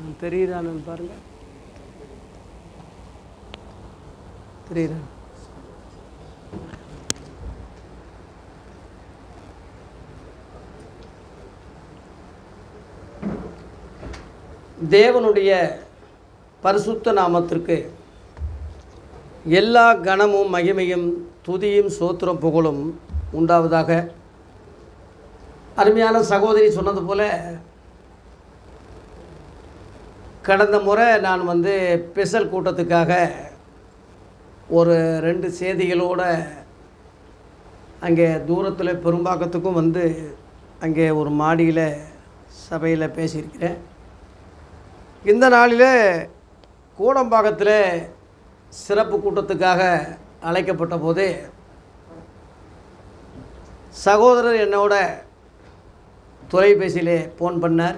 தெரியுறான்னு பாருங்க தெரியுறா தேவனுடைய பரிசுத்த நாமத்திற்கு எல்லா கணமும் மகிமையும் துதியும் சோத்திரம் புகழும் உண்டாவதாக அருமையான சகோதரி சொன்னது போல கடந்த முறை நான் வந்து ஸ்பெஷல் கூட்டத்துக்காக ஒரு ரெண்டு செய்திகளோட அங்கே தூரத்தில் பெரும்பாக்கத்துக்கும் வந்து அங்கே ஒரு மாடியில் சபையில் பேசியிருக்கிறேன் இந்த நாளில் கூடம்பாக்கத்தில் சிறப்பு கூட்டத்துக்காக அழைக்கப்பட்ட போது சகோதரர் என்னோட தொலைபேசியிலே ஃபோன் பண்ணார்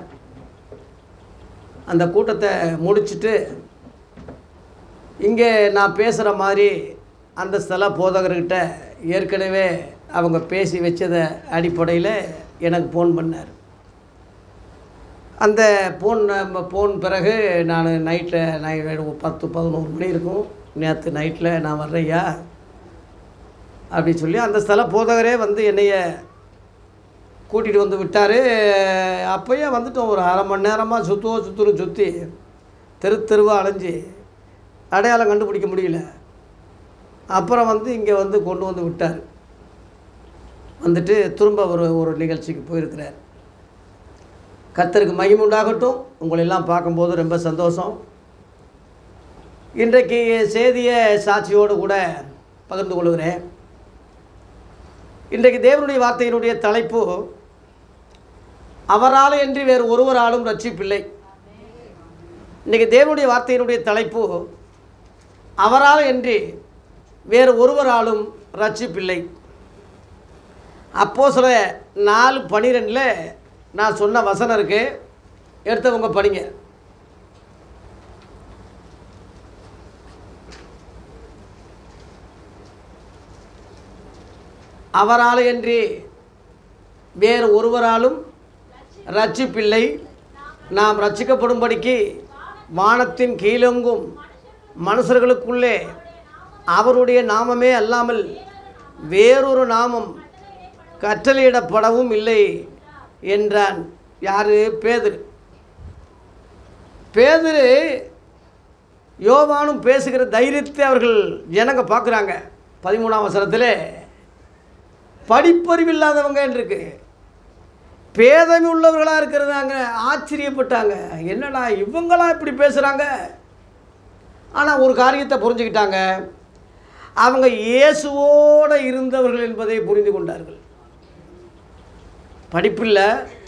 அந்த கூட்டத்தை முடிச்சுட்டு இங்கே நான் பேசுகிற மாதிரி அந்த ஸ்தல போதகர்கிட்ட ஏற்கனவே அவங்க பேசி வச்சத அடிப்படையில் எனக்கு ஃபோன் பண்ணார் அந்த ஃபோன் ஃபோன் பிறகு நான் நைட்டில் நைட் பத்து பதினோரு மணி இருக்கும் நேற்று நைட்டில் நான் வர்றேயா அப்படி சொல்லி அந்த ஸ்தல போதகரே வந்து என்னைய கூட்டிகிட்டு வந்து விட்டார் அப்போயே வந்துட்டோம் ஒரு அரை மணி நேரமாக சுற்றுவோம் சுற்றுரும் சுற்றி தெரு தெருவாக அலைஞ்சு அடையாளம் கண்டுபிடிக்க முடியல அப்புறம் வந்து இங்கே வந்து கொண்டு வந்து விட்டார் வந்துட்டு திரும்ப ஒரு ஒரு நிகழ்ச்சிக்கு போயிருக்கிறார் கர்த்தருக்கு மகிமை உண்டாகட்டும் உங்களை எல்லாம் பார்க்கும்போது ரொம்ப சந்தோஷம் இன்றைக்கு செய்தியை சாட்சியோடு கூட பகிர்ந்து கொள்கிறேன் இன்றைக்கு தேவனுடைய வார்த்தையினுடைய தலைப்பு அவரால் என்று வேறு ஒருவராலும் ரட்சிப்பில்லை இன்றைக்கி தேவனுடைய வார்த்தையினுடைய தலைப்பு அவரால் என்று வேறு ஒருவராலும் ரட்சிப்பில்லை அப்போ சில நாலு பனிரெண்டில் நான் சொன்ன வசனம் இருக்கு எடுத்தவங்க படிங்க அவரால் என்று வேறு ஒருவராலும் ரட்சிப்பில்லை நாம் ரட்சிக்கப்படும்படிக்கு வானத்தின் கீழெங்கும் மனுஷர்களுக்குள்ளே அவருடைய நாமமே அல்லாமல் வேறொரு நாமம் கட்டளையிடப்படவும் இல்லை என்றான் யார் பேதுரு பேதுரு யோவானும் பேசுகிற தைரியத்தை அவர்கள் ஜனங்க பார்க்குறாங்க பதிமூணாம் வசனத்தில் படிப்பறிவில்லாதவங்க இருக்கு பேதமை உள்ளவர்களாக இருக்கிறதாங்க ஆச்சரியப்பட்டாங்க என்னடா இவங்களா இப்படி பேசுகிறாங்க ஆனால் ஒரு காரியத்தை புரிஞ்சுக்கிட்டாங்க அவங்க இயேசுவோடு இருந்தவர்கள் என்பதை புரிந்து கொண்டார்கள் படிப்பில்லை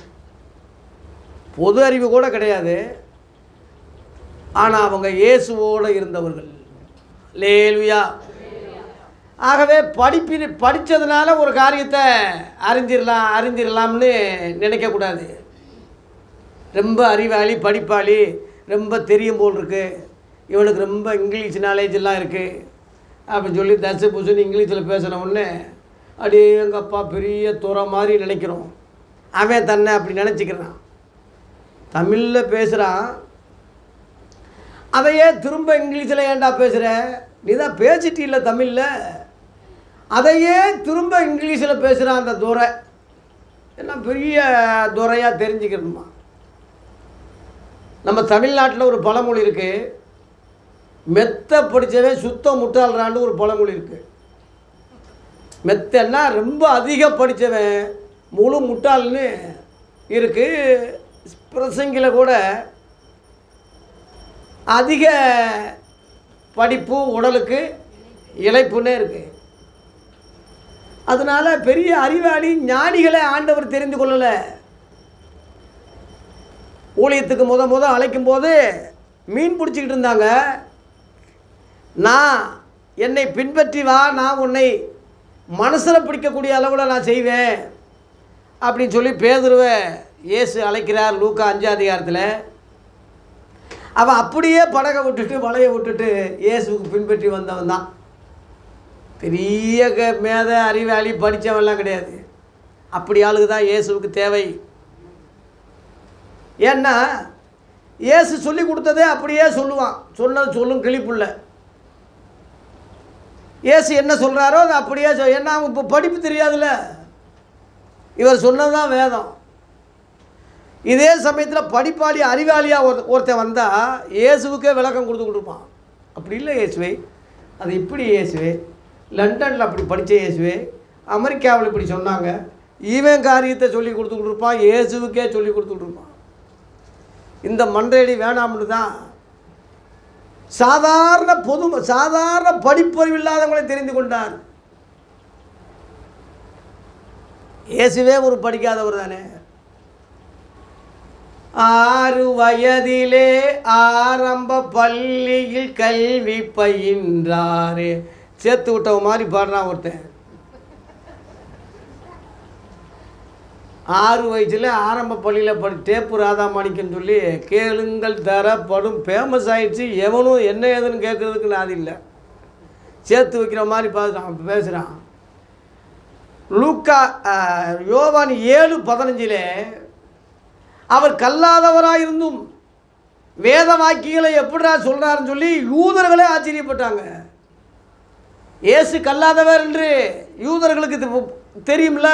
பொது அறிவு கூட கிடையாது ஆனால் அவங்க இயேசுவோடு இருந்தவர்கள் லேலுயா ஆகவே படிப்பி படித்ததுனால ஒரு காரியத்தை அறிஞ்சிடலாம் அறிஞ்சிடலாம்னு நினைக்கக்கூடாது ரொம்ப அறிவாளி படிப்பாளி ரொம்ப தெரியும் போல் இருக்கு இவனுக்கு ரொம்ப இங்கிலீஷ் நாலேஜெல்லாம் இருக்குது அப்படின்னு சொல்லி தசு புசுன்னு இங்கிலீஷில் பேசுன உடனே அப்படியே எங்கள் அப்பா பெரிய துறை மாதிரி நினைக்கிறோம் அவன் தன்னை அப்படி நினச்சிக்கிறான் தமிழில் பேசுகிறான் அதையே திரும்ப இங்கிலீஷில் ஏன்டா பேசுகிற நீ தான் பேசிட்டில்ல தமிழில் அதையே திரும்ப இங்கிலீஷில் பேசுகிறான் அந்த துறை எல்லாம் பெரிய துறையாக தெரிஞ்சுக்கணுமா நம்ம தமிழ்நாட்டில் ஒரு பழமொழி இருக்குது மெத்த படித்தவன் சுத்த முட்டாள்றான்னு ஒரு பழமொழி இருக்குது மெத்தன்னா ரொம்ப அதிக படித்தவன் முழு முட்டாள்னு இருக்குது பிரசங்கில் கூட அதிக படிப்பு உடலுக்கு இழைப்புன்னே இருக்குது அதனால் பெரிய அறிவாளி ஞானிகளை ஆண்டவர் தெரிந்து கொள்ளலை ஊழியத்துக்கு முத முத அழைக்கும் போது மீன் பிடிச்சிக்கிட்டு இருந்தாங்க நான் என்னை பின்பற்றி வா நான் உன்னை மனசில் பிடிக்கக்கூடிய அளவில் நான் செய்வேன் அப்படின்னு சொல்லி பேதுருவை இயேசு அழைக்கிறார் லூக்கா அஞ்சாம் அதிகாரத்தில் அவன் அப்படியே படகை விட்டுட்டு வலையை விட்டுட்டு இயேசுக்கு பின்பற்றி வந்தவன் தான் பெரிய க மேத அறிவாளி படித்தவன்லாம் கிடையாது அப்படி ஆளுக்கு தான் இயேசுவுக்கு தேவை ஏன்னா இயேசு சொல்லி கொடுத்ததே அப்படியே சொல்லுவான் சொன்னது சொல்லும் கிளிப்புள்ள இயேசு என்ன சொல்கிறாரோ அதை அப்படியே சொல் ஏன்னா அவன் இப்போ படிப்பு தெரியாதுல்ல இவர் சொன்னது தான் வேதம் இதே சமயத்தில் படிப்பாளி அறிவாளியாக ஒரு ஒருத்தன் வந்தால் இயேசுவுக்கே விளக்கம் கொடுத்து கொடுப்பான் அப்படி இல்லை இயேசுவே அது இப்படி இயேசுவே லண்டனில் அப்படி படித்த இயேசுவே அமெரிக்காவில் இப்படி சொன்னாங்க இவன் காரியத்தை சொல்லி கொடுத்துக்கிட்டு இருப்பான் இயேசுவுக்கே சொல்லி கொடுத்துக்கிட்டு இருப்பான் இந்த மன்றேடி வேணாம்னு தான் சாதாரண பொது சாதாரண படிப்பறிவு இல்லாதவங்களை தெரிந்து கொண்டார் இயேசுவே ஒரு படிக்காதவர் தானே ஆறு வயதிலே ஆரம்ப பள்ளியில் கல்வி பயின்றாரே சேர்த்து விட்டவ மாதிரி பாடுறான் ஒருத்தன் ஆறு வயசில் ஆரம்ப பள்ளியில் படி டேப்பு ராதாமாணிக்கன்னு சொல்லி கேளுங்கள் தரப்படும் ஃபேமஸ் ஆயிடுச்சு எவனும் என்ன ஏதுன்னு கேட்குறதுக்கு நான் அது இல்லை சேர்த்து வைக்கிற மாதிரி பார்த்துட்டான் பேசுகிறான் லூக்கா அஹ், யோவான் ஏழு பதினஞ்சிலே அவர் கல்லாதவராக இருந்தும் வேத வாக்கியங்களை எப்படிடா சொல்கிறாருன்னு சொல்லி யூதர்களே ஆச்சரியப்பட்டாங்க இயேசு கல்லாதவர் என்று யூதர்களுக்கு இது தெரியும்ல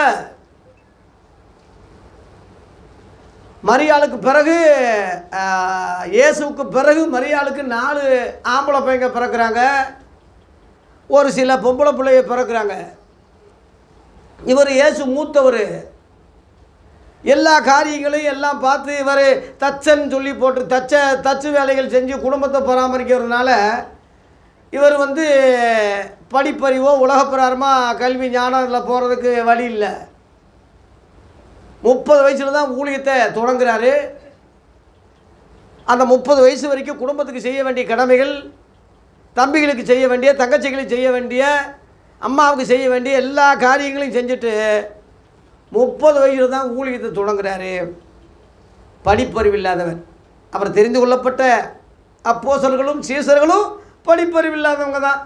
மரியாளுக்கு பிறகு ஆஹ், இயேசுவுக்கு பிறகு மரியாளுக்கு நாலு ஆம்பளை பையங்க பிறக்கிறாங்க ஒரு சில பொம்பளை பிள்ளைய பிறக்கிறாங்க இவர் இயேசு மூத்தவர் எல்லா காரியங்களையும் எல்லாம் பார்த்து இவர் தச்சன்னு சொல்லி போட்டு தச்ச தச்சு வேலைகள் செஞ்சு குடும்பத்தை பராமரிக்கிறதுனால இவர் வந்து படிப்பறிவோ உலகப்பிராரமாக கல்வி ஞானத்தில் போகிறதுக்கு வழி இல்லை முப்பது வயசில் தான் ஊழியத்தை தொடங்குறாரு அந்த முப்பது வயசு வரைக்கும் குடும்பத்துக்கு செய்ய வேண்டிய கடமைகள் தம்பிகளுக்கு செய்ய வேண்டிய தங்கச்சிகளுக்கு செய்ய வேண்டிய அம்மாவுக்கு செய்ய வேண்டிய எல்லா காரியங்களையும் செஞ்சுட்டு முப்பது வயசில் தான் ஊழியத்தை தொடங்குறாரு படிப்பறிவு இல்லாதவர் அவர் தெரிந்து கொள்ளப்பட்ட அப்போசர்களும் சீசர்களும் படிப்பறிவு இல்லாதவங்க தான்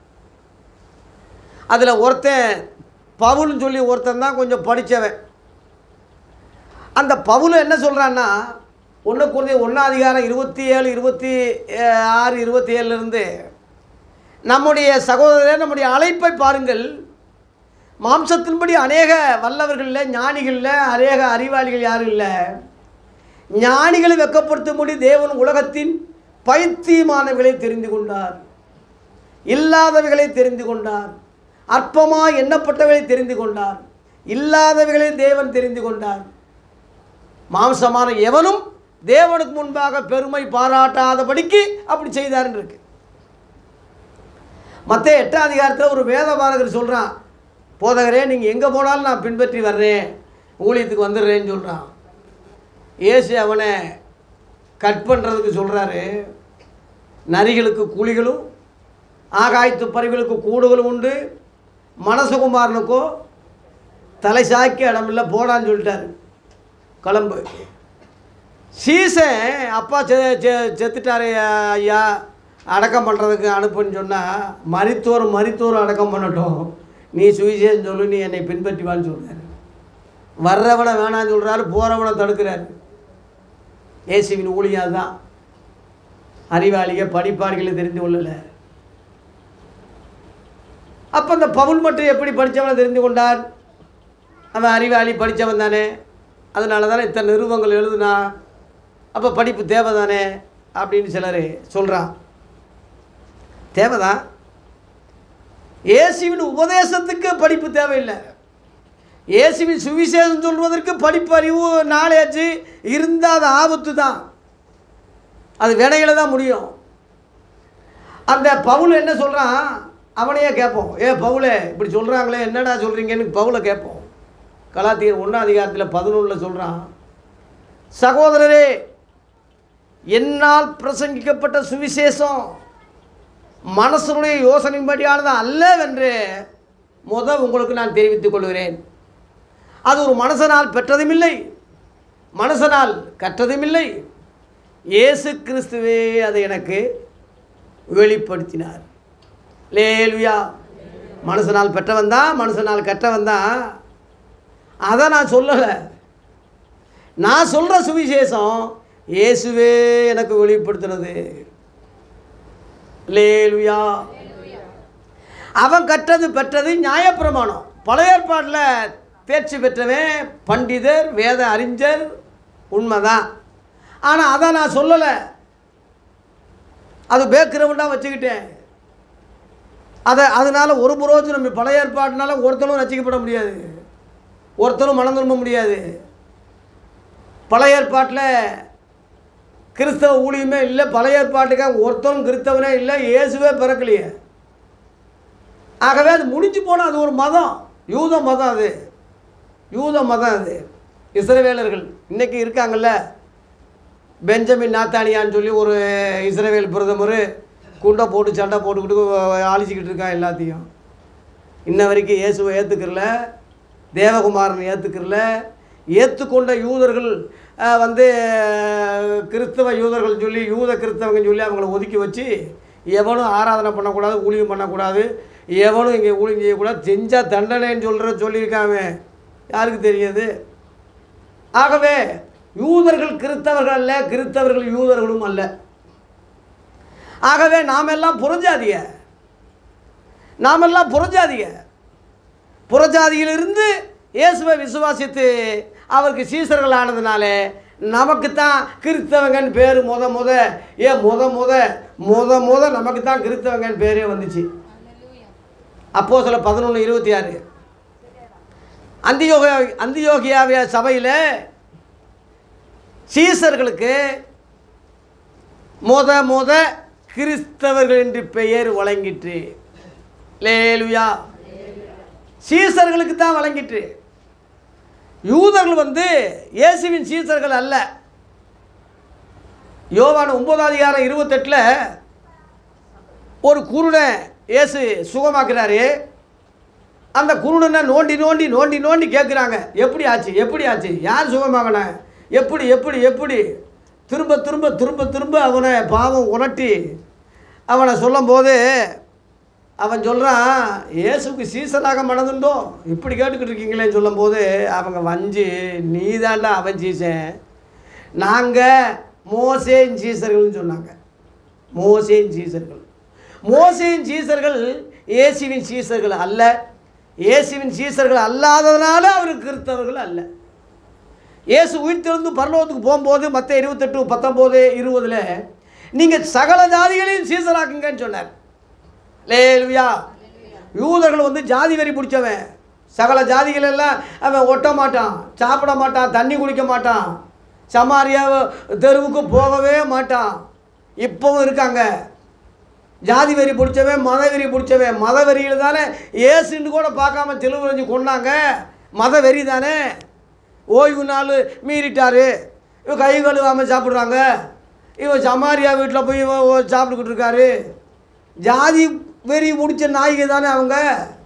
அதில் ஒருத்தன் பவுல்னு சொல்லி ஒருத்தன் தான் கொஞ்சம் படித்தவன் அந்த பவுல் என்ன சொல்கிறான்னா ஒன்று குறைந்த ஒன்றாம் அதிகாரம் இருபத்தி ஏழு இருபத்தி அஹ், ஆறு இருபத்தி ஏழுலேருந்து நம்முடைய சகோதரர் நம்முடைய அழைப்பை பாருங்கள் மாம்சத்தின்படி அநேக வல்லவர்களில் ஞானிகளில் அநேக அறிவாளிகள் யாரும் இல்லை ஞானிகளை வெக்கப்படுத்தும்படி தேவன் உலகத்தின் பைத்தியமானவர்களை தெரிந்து கொண்டார் இல்லாதவைகளை தெரிந்து கொண்டார் அற்பமாக எண்ணப்பட்டவைகளை தெரிந்து கொண்டார் இல்லாதவைகளை தேவன் தெரிந்து கொண்டார் மாம்சமான எவனும் தேவனுக்கு முன்பாக பெருமை பாராட்டாதபடிக்கு அப்படி செய்தார்னு இருக்கு மற்ற எட்டாம் அதிகாரத்தில் ஒரு வேத பாரகர் சொல்கிறான் போதகரே நீங்கள் எங்கே போனாலும் நான் பின்பற்றி வர்றேன் ஊழியத்துக்கு வந்துடுறேன்னு சொல்கிறான் இயேசு அவனை கட் பண்ணுறதுக்கு சொல்கிறாரு நரிகளுக்கு கூலிகளும் ஆகாயத்து பறவைகளுக்கு கூடுகளும் உண்டு மனசுகுமாரனுக்கோ தலை சாய்க்க இடமில்லை போடான்னு சொல்லிட்டாரு கிளம்பு சீசன் அப்பா செ செ- செத்துட்டாரு ஐயா அடக்கம் பண்ணுறதுக்கு அனுப்புன்னு சொன்னால் மரித்தோர் மரித்தோர் அடக்கம் பண்ணட்டும் நீ சுவிசேஷம் சொல்லு நீ என்னை பின்பற்றி வான்னு சொல்கிறாரு வர்றவனை வேணான்னு சொல்கிறாரு போகிறவனை தடுக்கிறாரு இயேசுவின் ஊழியம் தான் அறிவாளிக படிப்பாளிகளை தெரிந்து கொள்ளலை அப்போ அந்த பவுல் மட்டும் எப்படி படித்தவனை தெரிந்து கொண்டார் அவன் அறிவாளி படித்தவன் தானே அதனால தானே இத்தனை நிறுவங்கள் எழுதுனா அப்போ படிப்பு தேவை தானே அப்படின்னு சிலர் சொல்கிறான் தேவைதான் இயேசுவின் உபதேசத்துக்கு படிப்பு தேவையில்லை இயேசுவின் சுவிசேஷம் சொல்வதற்கு படிப்பறிவு நாலேஜ் இருந்தால் அது ஆபத்து தான் அது வினைகளை தான் முடியும் அந்த பவுல் என்ன சொல்கிறான் அவனையே கேட்போம் ஏ பவுலே இப்படி சொல்கிறாங்களே என்னடா சொல்கிறீங்கன்னு பவுலை கேட்போம் கலாத்தியர் ஒன்றாம் அதிகாரத்தில் பதினொன்றில் சொல்கிறான் சகோதரரே என்னால் பிரசங்கிக்கப்பட்ட சுவிசேஷம் மனசனுடைய யோசனைப்படியானது அல்லவென்று முத உங்களுக்கு நான் தெரிவித்துக் கொள்கிறேன் அது ஒரு மனுஷனால் பெற்றதுமில்லை மனுஷனால் கற்றதுமில்லை இயேசு கிறிஸ்துவே அதை எனக்கு வெளிப்படுத்தினார் லேலுயா மனுஷனால் பெற்றவன் தான் மனுஷனால் கற்றவன் தான் அதை நான் சொல்லலை நான் சொல்கிற சுவிசேஷம் இயேசுவே எனக்கு வெளிப்படுத்தினது லேலுயா அவன் கற்றது பெற்றது நியாயப்பிரமாணம் பழைய ஏற்பாட்டில் தேர்ச்சி பெற்றவன் பண்டிதர் வேத அறிஞர் உண்மைதான் ஆனால் அதை நான் சொல்லலை அது பேக்கிறவன்டா வச்சுக்கிட்டேன் அதை அதனால் ஒரு புரோஜனம் இல்லை. பழைய ஏற்பாட்டினால ஒருத்தனும் ரசிக்கப்பட முடியாது ஒருத்தனும் மனம் திரும்ப முடியாது பழைய ஏற்பாட்டில் கிறிஸ்தவ ஊழியமே இல்லை பழைய ஏற்பாட்டுக்காக ஒருத்தனும் கிறிஸ்தவனே இல்லை இயேசுவே பிறக்கலையே ஆகவே அது முடிஞ்சு போனால் அது ஒரு மதம் யூத மதம் அது யூத மதம் அது இஸ்ரவேலர்கள் இன்றைக்கி இருக்காங்கல்ல பெஞ்சமின் நாத்தானியான்னு சொல்லி ஒரு இஸ்ரவேல் பிரதமர் குண்டை போட்டு சண்டை போட்டுக்கிட்டு ஆலிச்சிக்கிட்டு இருக்கான் எல்லாத்தையும் இன்ன வரைக்கும் இயேசுவை ஏற்றுக்கிறல தேவகுமாரன் ஏற்றுக்கிறல ஏற்றுக்கொண்ட யூதர்கள் அஹ், வந்து அஹ், கிறிஸ்தவ யூதர்கள் சொல்லி யூத கிறிஸ்தவங்கன்னு சொல்லி அவங்கள ஒதுக்கி வச்சு எவனும் ஆராதனை பண்ணக்கூடாது ஊழியம் பண்ணக்கூடாது எவனும் இங்கே ஊழியம் செய்யக்கூடாது செஞ்சால் தண்டனைன்னு சொல்கிற சொல்லியிருக்காங்க யாருக்கு தெரியுது ஆகவே யூதர்கள் கிறிஸ்தவர்கள் அல்ல கிறிஸ்தவர்கள் யூதர்களும் அல்ல ஆகவே நாமெல்லாம் புறஜாதிய நாமெல்லாம் புறஜாதிய புறஜாதியிலிருந்து இயேசுவை விசுவாசித்து அவருக்கு சீசர்கள் ஆனதுனாலே நமக்கு தான் கிறிஸ்தவங்கன்னு பேர் முத முத ஏன் முத முத முத முத நமக்கு தான் கிறிஸ்தவங்கன்னு பேரே வந்துச்சு அப்போ சில பதினொன்று இருபத்தி ஆறு அந்தியோக அந்தியோகியாவிய சபையில் சீசர்களுக்கு முத முத கிறிஸ்தவர்கள் என்று பெயர் வழங்கிற்று லேலுயா சீசர்களுக்கு தான் வழங்கிற்று யூதர்கள் வந்து இயேசுவின் சீசர்கள் அல்ல யோவான் ஒன்பதாம் அதிகாரம் இருபத்தெட்டில் ஒரு குருடனை இயேசு சுகமாக்குறாரு அந்த குருடனை நோண்டி நோண்டி நோண்டி நோண்டி கேட்குறாங்க எப்படி ஆச்சு எப்படி ஆச்சு யார் சுகமாகன எப்படி எப்படி எப்படி திரும்ப திரும்ப திரும்ப திரும்ப அவனை பாவம் உணர்த்தி அவனை சொல்லும்போது அவன் சொல்கிறான் இயேசுக்கு சீசராக மனதுண்டோ இப்படி கேட்டுக்கிட்டு இருக்கீங்களேன்னு சொல்லும்போது அவங்க வஞ்சி நீ தாண்டா அவன் சீசன் நாங்கள் மோசேன் சீசர்கள்னு சொன்னாங்க மோசேன் சீசர்கள் மோசேன் சீசர்கள் இயேசுவின் சீசர்கள் அல்ல இயேசுவின் சீசர்கள் அல்லாததுனால அவருக்கு கிறிஸ்தவர்கள் அல்ல இயேசு உயிர்த்தெழுந்து பரலோகத்துக்கு போகும்போது மற்ற இருபத்தெட்டு பத்தொம்போது இருபதில் நீங்கள் சகல ஜாதிகளையும் சீசராக்குங்கன்னு சொன்னார் லேலுயா யூதர்கள் வந்து ஜாதி வெறி பிடிச்சவன் சகல ஜாதிகள் எல்லாம் அவன் ஒட்ட மாட்டான் சாப்பிட மாட்டான் தண்ணி குடிக்க மாட்டான் சமாரியா தெருவுக்கு போகவே மாட்டான் இப்போவும் இருக்காங்க ஜாதி வெறி பிடிச்சவன் மத வெறி பிடிச்சவன் மத வெறியில் தானே ஏசுன்னு கூட பார்க்காம தெளிவுரைஞ்சு கொண்டாங்க மத வெறி தானே ஓய்வு நாள் மீறிட்டாரு இவன் கை கழுவாமல் சாப்பிட்றாங்க இவன் சமாரியா வீட்டில் போய் இவன் ஓ- சாப்பிட்டுக்கிட்டு இருக்காரு ஜாதி வெறி முடிச்ச நாய்க தானே அவங்க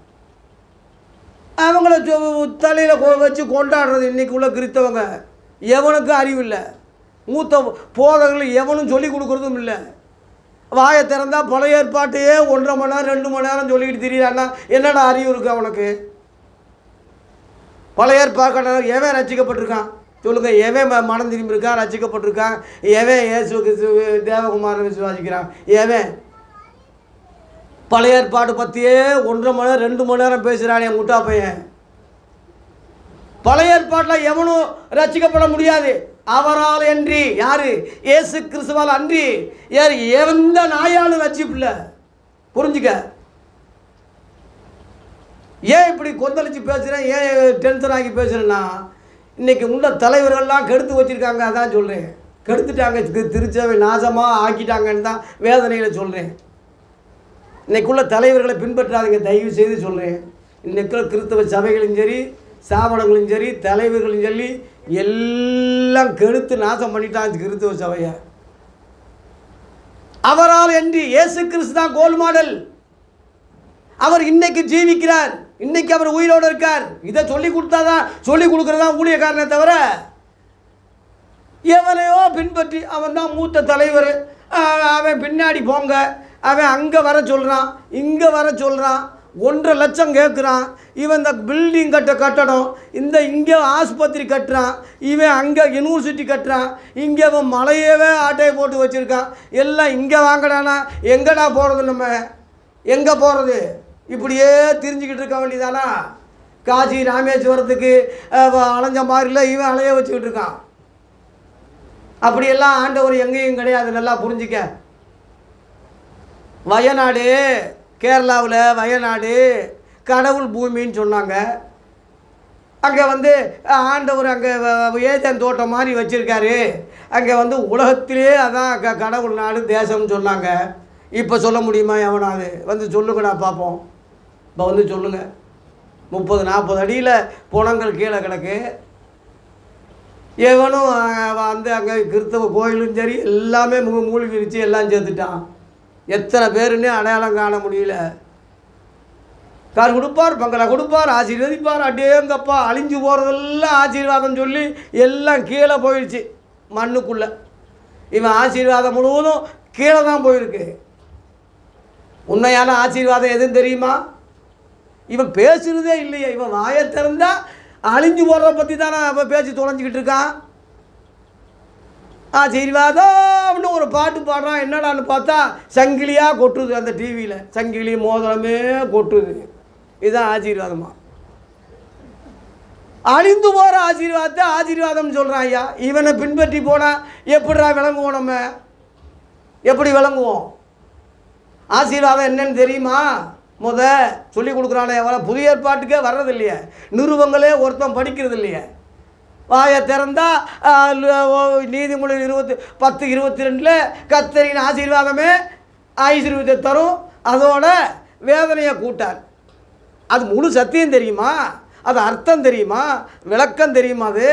அவங்கள தலையில் வச்சு கொண்டாடுறது இன்னைக்கு உள்ள கிறிஸ்தவங்க எவனுக்கும் அறிவு இல்லை மூத்த போதகர்கள் எவனும் சொல்லி கொடுக்குறதும் இல்லை வாயை திறந்தா பழைய ஏற்பாட்டையே ஒன்றரை மணி நேரம் ரெண்டு மணி நேரம் சொல்லிக்கிட்டு திரியிறான்னா என்னடா அறிவு இருக்கு அவனுக்கு பழைய ஏற்பாடு எவன் ரசிக்கப்பட்டிருக்கான் சொல்லுங்க எவன் ம- மனம் திரும்பி இருக்கான் ரசிக்கப்பட்டிருக்கான் எவன் இயேசுக்கு சு- தேவகுமாரன் விசுவாசிக்கிறான் எவன் பழைய ஏற்பாடு பற்றியே ஒன்றரை மணி நேரம் ரெண்டு மணி நேரம் பேசுகிறானே முட்டா பையன் பழைய ஏற்பாட்டில் எவனும் ரசிக்கப்பட முடியாது அவரால் அன்றி யாரு இயேசு கிறிஸ்துவால் அன்றி யார் எந்த நாயாலும் ரட்சிப்பில்ல புரிஞ்சுக்க ஏன் இப்படி கொந்தளிச்சு பேசுகிறேன் ஏன் டென்ஷன் ஆகி பேசுகிறேன்னா இன்னைக்கு உள்ள தலைவர்கள்லாம் கெடுத்து வச்சுருக்காங்க அதான் சொல்கிறேன் கெடுத்துட்டாங்க தி- திருச்சபை நாசமாக ஆக்கிட்டாங்கன்னு தான் வேதனையில் சொல்கிறேன் இன்னைக்குள்ள தலைவர்களை பின்பற்றாதீங்க தயவு செய்து சொல்கிறேன் இன்னைக்குள்ள கிறிஸ்தவ சபைகளும் சரி ஸ்தாபனங்களும் சரி தலைவர்களும் சொல்லி எல்லாம் கெடுத்து நாசம் பண்ணிட்டாங்க கிறிஸ்தவ சபையை அவரால் என்று இயேசு கிறிஸ்து தான் கோல் மாடல் அவர் இன்னைக்கு ஜீவிக்கிறார் இன்னைக்கு அவர் உயிரோடு இருக்கார் இதை சொல்லி கொடுத்தாதான் சொல்லி கொடுக்குறதா ஊழியக்காரனே தவிர எவனையோ பின்பற்றி அவன் தான் மூத்த தலைவர் ஆஹ் அவன் பின்னாடி போங்க அவன் அங்கே வர சொல்கிறான் இங்கே வர சொல்கிறான் ஒன்றரை லட்சம் கேட்குறான் இவன் இந்த பில்டிங் கட்ட கட்டடம் இந்த இங்கே ஆஸ்பத்திரி கட்டுறான் இவன் அங்கே யூனிவர்சிட்டி கட்டுறான் இங்கே அவன் மலையவே ஆட்டையை போட்டு வச்சுருக்கான் எல்லாம் இங்கே வாங்கடானா எங்கடா போகிறது நம்ம எங்கே போகிறது இப்படியே திரிஞ்சுக்கிட்டு இருக்க வேண்டியதானா காசி ராமேஸ்வரத்துக்கு அஹ், அலைஞ்ச மாதிரில இவன் அலைய வச்சுக்கிட்டு இருக்கான் அப்படியெல்லாம் ஆண்டவர் எங்கேயும் கிடையாது நல்லா புரிஞ்சுக்க வயநாடு கேரளாவில் வயநாடு கடவுள் பூமின்னு சொன்னாங்க அங்கே வந்து அஹ், ஆண்டவர் அங்கே ஏதன் தோட்டம் மாதிரி வச்சுருக்காரு அங்கே வந்து உலகத்திலே அதான் க கடவுள் நாடு தேசம்னு சொன்னாங்க இப்போ சொல்ல முடியுமா எவனாவது வந்து சொல்லுங்கடா பார்ப்போம் இப்போ வந்து சொல்லுங்கள் முப்பது நாற்பது அடியில் புணங்கள் கீழே கிடக்கு எவனும் அஹ், வந்து அங்கே கிறிஸ்தவ கோயிலும் சரி எல்லாமே மூ மூழ்கிருச்சு எல்லாம் சேர்த்துட்டான் எத்தனை பேருன்னு அடையாளம் காண முடியல கார் கொடுப்பார் பங்களா கொடுப்பார் ஆசீர்வதிப்பார் அடேங்கப்பா அழிஞ்சு போகிறதெல்லாம் ஆசீர்வாதம் சொல்லி எல்லாம் கீழே போயிடுச்சு மண்ணுக்குள்ளே இவன் ஆசீர்வாதம் முழுவதும் கீழே தான் போயிருக்கு உண்மையான ஆசீர்வாதம் எதுவும் தெரியுமா இவன் பேசுகிறதே இல்லையே இவன் வாயை திறந்தா அழிஞ்சு போகிறத பற்றி தானே அவன் பேசி தொலைஞ்சிக்கிட்டு இருக்கான் ஆசீர்வாதம்னு ஒரு பாட்டு பாடுறான் என்னடான்னு பார்த்தா சங்கிலியாக கொட்டுது அந்த டிவியில் சங்கிலி மோதிரமே கொட்டுது இதுதான் ஆசீர்வாதமா அழிந்து போகிற ஆசீர்வாதத்தை ஆசீர்வாதம்னு சொல்கிறான் ஐயா இவனை பின்பற்றி போனால் எப்படிடா விளங்குவோம் நம்ம எப்படி விளங்குவோம் ஆசீர்வாதம் என்னன்னு தெரியுமா முத சொல்லி கொடுக்குறானே எவ்வளோ புதிய ஏற்பாட்டுக்கே வர்றது இல்லையே நிறுவங்களே ஒருத்தன் படிக்கிறது இல்லையே வாயை திறந்தா ஆ, ல- ஓ, நீதிமொழி இருபத்தி பத்து இருபத்தி ரெண்டில் கத்தரின் ஆசீர்வாதமே ஆசீர்வாதத்தை தரும் அதோட வேதனையை கூட்டார் அது முழு சத்தியம் தெரியுமா அது அர்த்தம் தெரியுமா விளக்கம் தெரியுமா அது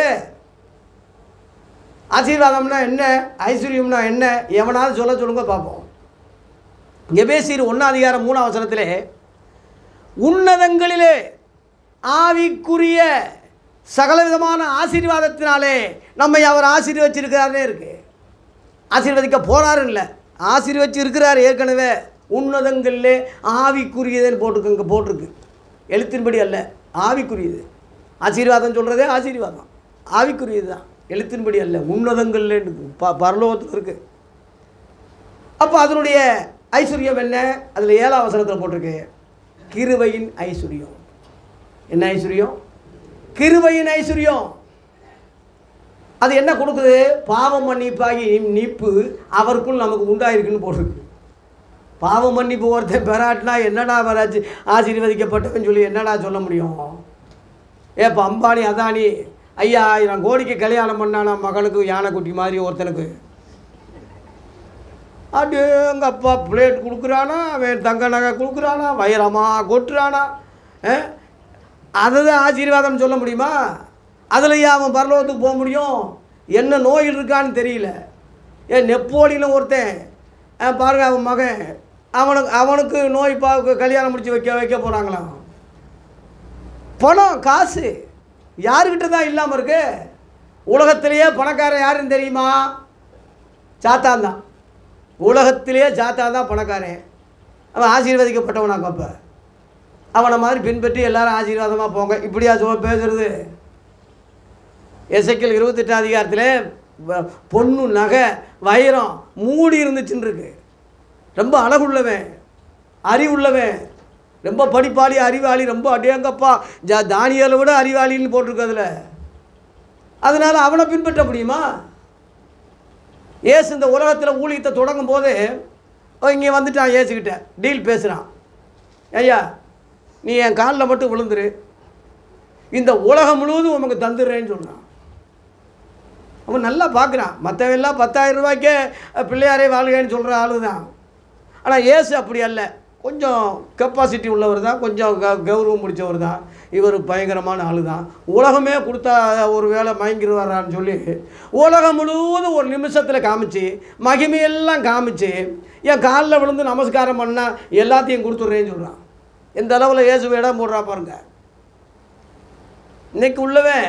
ஆசீர்வாதம்னா என்ன ஐஸ்வர்யம்னா என்ன எவனாவது சொல்ல சொல்லுங்க பார்ப்போம் எபேசீர் ஒன்றாம் அதிகாரம் மூணாம் வசனத்திலே உன்னதங்களிலே ஆவிக்குரிய சகலவிதமான ஆசீர்வாதத்தினாலே நம்மை அவர் ஆசீர்வச்சிருக்கிறாரே இருக்கு ஆசீர்வதிக்க போறாரு இல்லை ஆசீர்வச்சு இருக்கிறார் ஏற்கனவே உன்னதங்களிலே ஆவிக்குரியதுன்னு போட்டிருக்கு இங்கே போட்டிருக்கு எழுத்தின்படி அல்ல ஆவிக்குரியது ஆசீர்வாதம் சொல்கிறதே ஆசீர்வாதம் ஆவிக்குரியது தான் எழுத்தின்படி அல்ல உன்னதங்கள்ல ப பரலோகத்தில் இருக்குது அப்போ அதனுடைய ஐஸ்வர்யம் என்ன அதில் ஏழாம் அவசரத்தில் போட்டிருக்கு கிருபையின் ஐஸ்வர்யம் என்ன ஐஸ்வர்யம் கிருபையின் ஐஸ்வர்யம் அது என்ன கொடுக்குது பாவம் மன்னிப்பாகி நீப்பு அவருக்குள் நமக்கு உண்டாயிருக்குன்னு போட்டிருக்கு பாவம் மன்னிப்பு ஒருத்தன் பெறாட்டினா என்னடா வராச்சு ஆசீர்வதிக்கப்பட்டவன் சொல்லி என்னடா சொல்ல முடியும் ஏப்பா அம்பானி அதானி ஐயா ஆயிரம் கோடிக்கு கல்யாணம் பண்ணானா மகனுக்கு யானைக்குட்டி மாதிரி ஒருத்தனுக்கு அது எங்கள் அப்பா பிளேட் கொடுக்குறானா அவன் தங்க நகை கொடுக்குறானா வைரமாக கொட்டுறானா அதை தான் ஆசீர்வாதம் சொல்ல முடியுமா அதுலையே அவன் பரலோகத்துக்கு போக முடியும் என்ன நோயில் இருக்கான்னு தெரியல ஏன் நெப்போலியன் ஒருத்தன் ஆ, பாருங்க அவன் மகன் அவனுக்கு அவனுக்கு நோய் பா கல்யாணம் முடிச்சு வைக்க வைக்க போகிறாங்களாம் பணம் காசு யாருக்கிட்ட தான் இல்லாமல் இருக்கு உலகத்திலேயே பணக்காரன் யாருன்னு தெரியுமா சாத்தான் தான் உலகத்திலேயே சாத்தான் தான் பணக்காரன் அவன் ஆசீர்வதிக்கப்பட்டவனாக்கும் அப்போ அவனை மாதிரி பின்பற்றி எல்லாரும் ஆசீர்வாதமாக போங்க இப்படியா சொல்ல பேசுறது எசைக்கல் இருபத்தெட்டாம் அதிகாரத்தில் வ- பொண்ணு நகை வைரம் மூடி இருந்துச்சுன்னு இருக்கு ரொம்ப அழகுள்ளவன் அறிவுள்ளவன் ரொம்ப படிப்பாளி அறிவாளி ரொம்ப அடேங்கப்பா ஜா தானியலை விட அறிவாளின்னு போட்டிருக்கு அதில் அதனால் அவனை பின்பற்ற முடியுமா ஏசு இந்த உலகத்தில் ஊழியத்தை தொடங்கும் போது இங்கே வந்துட்டான் ஏசுக்கிட்ட டீல் பேசுகிறான் ஐயா நீ என் காலில் மட்டும் விழுந்துரு இந்த உலகம் முழுவதும் உனக்கு தந்துடுறேன்னு சொன்னான் அவன் நல்லா பார்க்குறான் மற்றவெல்லாம் பத்தாயிரம் ரூபாய்க்கே அஹ், பிள்ளையாரே வாழ்கன்னு சொல்கிற ஆளு தான் ஆனால் ஏசு அப்படி அல்ல கொஞ்சம் கெப்பாசிட்டி உள்ளவர் தான் கொஞ்சம் க கௌரவம் முடித்தவர் தான் இவர் பயங்கரமான ஆளு தான் உலகமே கொடுத்தா ஒரு வேளை மயங்கிடுவாரான்னு சொல்லி உலகம் முழுவதும் ஒரு நிமிஷத்தில் காமிச்சு மகிமையெல்லாம் காமிச்சு என் காலில் விழுந்து நமஸ்காரம் பண்ணால் எல்லாத்தையும் கொடுத்துட்றேன்னு சொல்கிறான் எந்த அளவில் இயேசு இடம் போடுறா பாருங்க இன்னைக்கு உள்ளவன்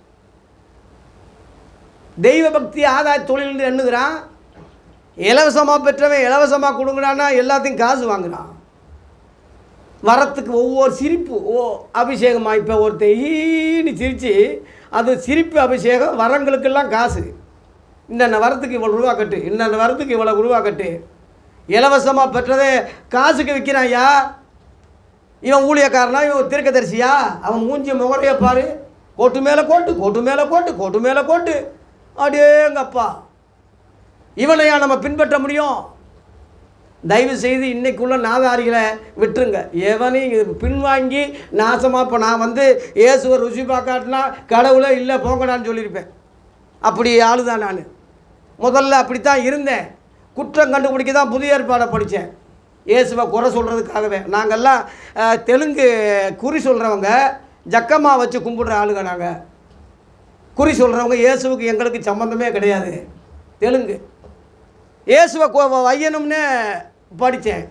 தெய்வ பக்தி ஆதாய தொழில்னு எண்ணுகிறான் இலவசமாக பெற்றவன் இலவசமாக கொடுங்குறான்னா எல்லாத்தையும் காசு வாங்குறான் வரத்துக்கு ஒவ்வொரு சிரிப்பு ஓ அபிஷேகமாக இப்போ ஒருத்தன் ஈன்னு சிரித்து அது சிரிப்பு அபிஷேகம் வரங்களுக்கெல்லாம் காசு இன்னென்ன வரத்துக்கு இவ்வளோ ரூபா கட்டு இன்னென்ன வரத்துக்கு இவ்வளோ ரூபா கட்டு இலவசமாக பெற்றதே காசுக்கு விற்கிறான் ஐயா இவன் ஊழியக்காரனா இவன் தீர்க்கதரிசியா அவன் மூஞ்சி முகரைய பாரு கோட்டு மேலே கோட்டு கோட்டு மேலே கோட்டு கோட்டு மேலே கோட்டு அடேங்கப்பா இவனையா நம்ம பின்பற்ற முடியும் தயவு செய்து இன்னைக்குள்ள நாதாரிகளை விட்டுருங்க எவனையும் இது பின்வாங்கி நாசமாக இப்போ நான் வந்து இயேசுவை ருசி பார்க்காட்டினா கடவுளே இல்லை போங்கடான்னு சொல்லியிருப்பேன் அப்படி ஆளு தான் நான் முதல்ல அப்படித்தான் இருந்தேன் குற்றம் கண்டுபிடிக்க தான் புதிய ஏற்பாடை படித்தேன் இயேசுவை குறை சொல்கிறதுக்காகவே நாங்கள்லாம் அஹ், தெலுங்கு குறி சொல்கிறவங்க ஜக்கம்மா வச்சு கும்பிடுற ஆளுங்க நாங்கள் குறி சொல்கிறவங்க இயேசுவுக்கு எங்களுக்கு சம்மந்தமே கிடையாது தெலுங்கு இயேசுவை கொ- வையணும்னு படித்தேன்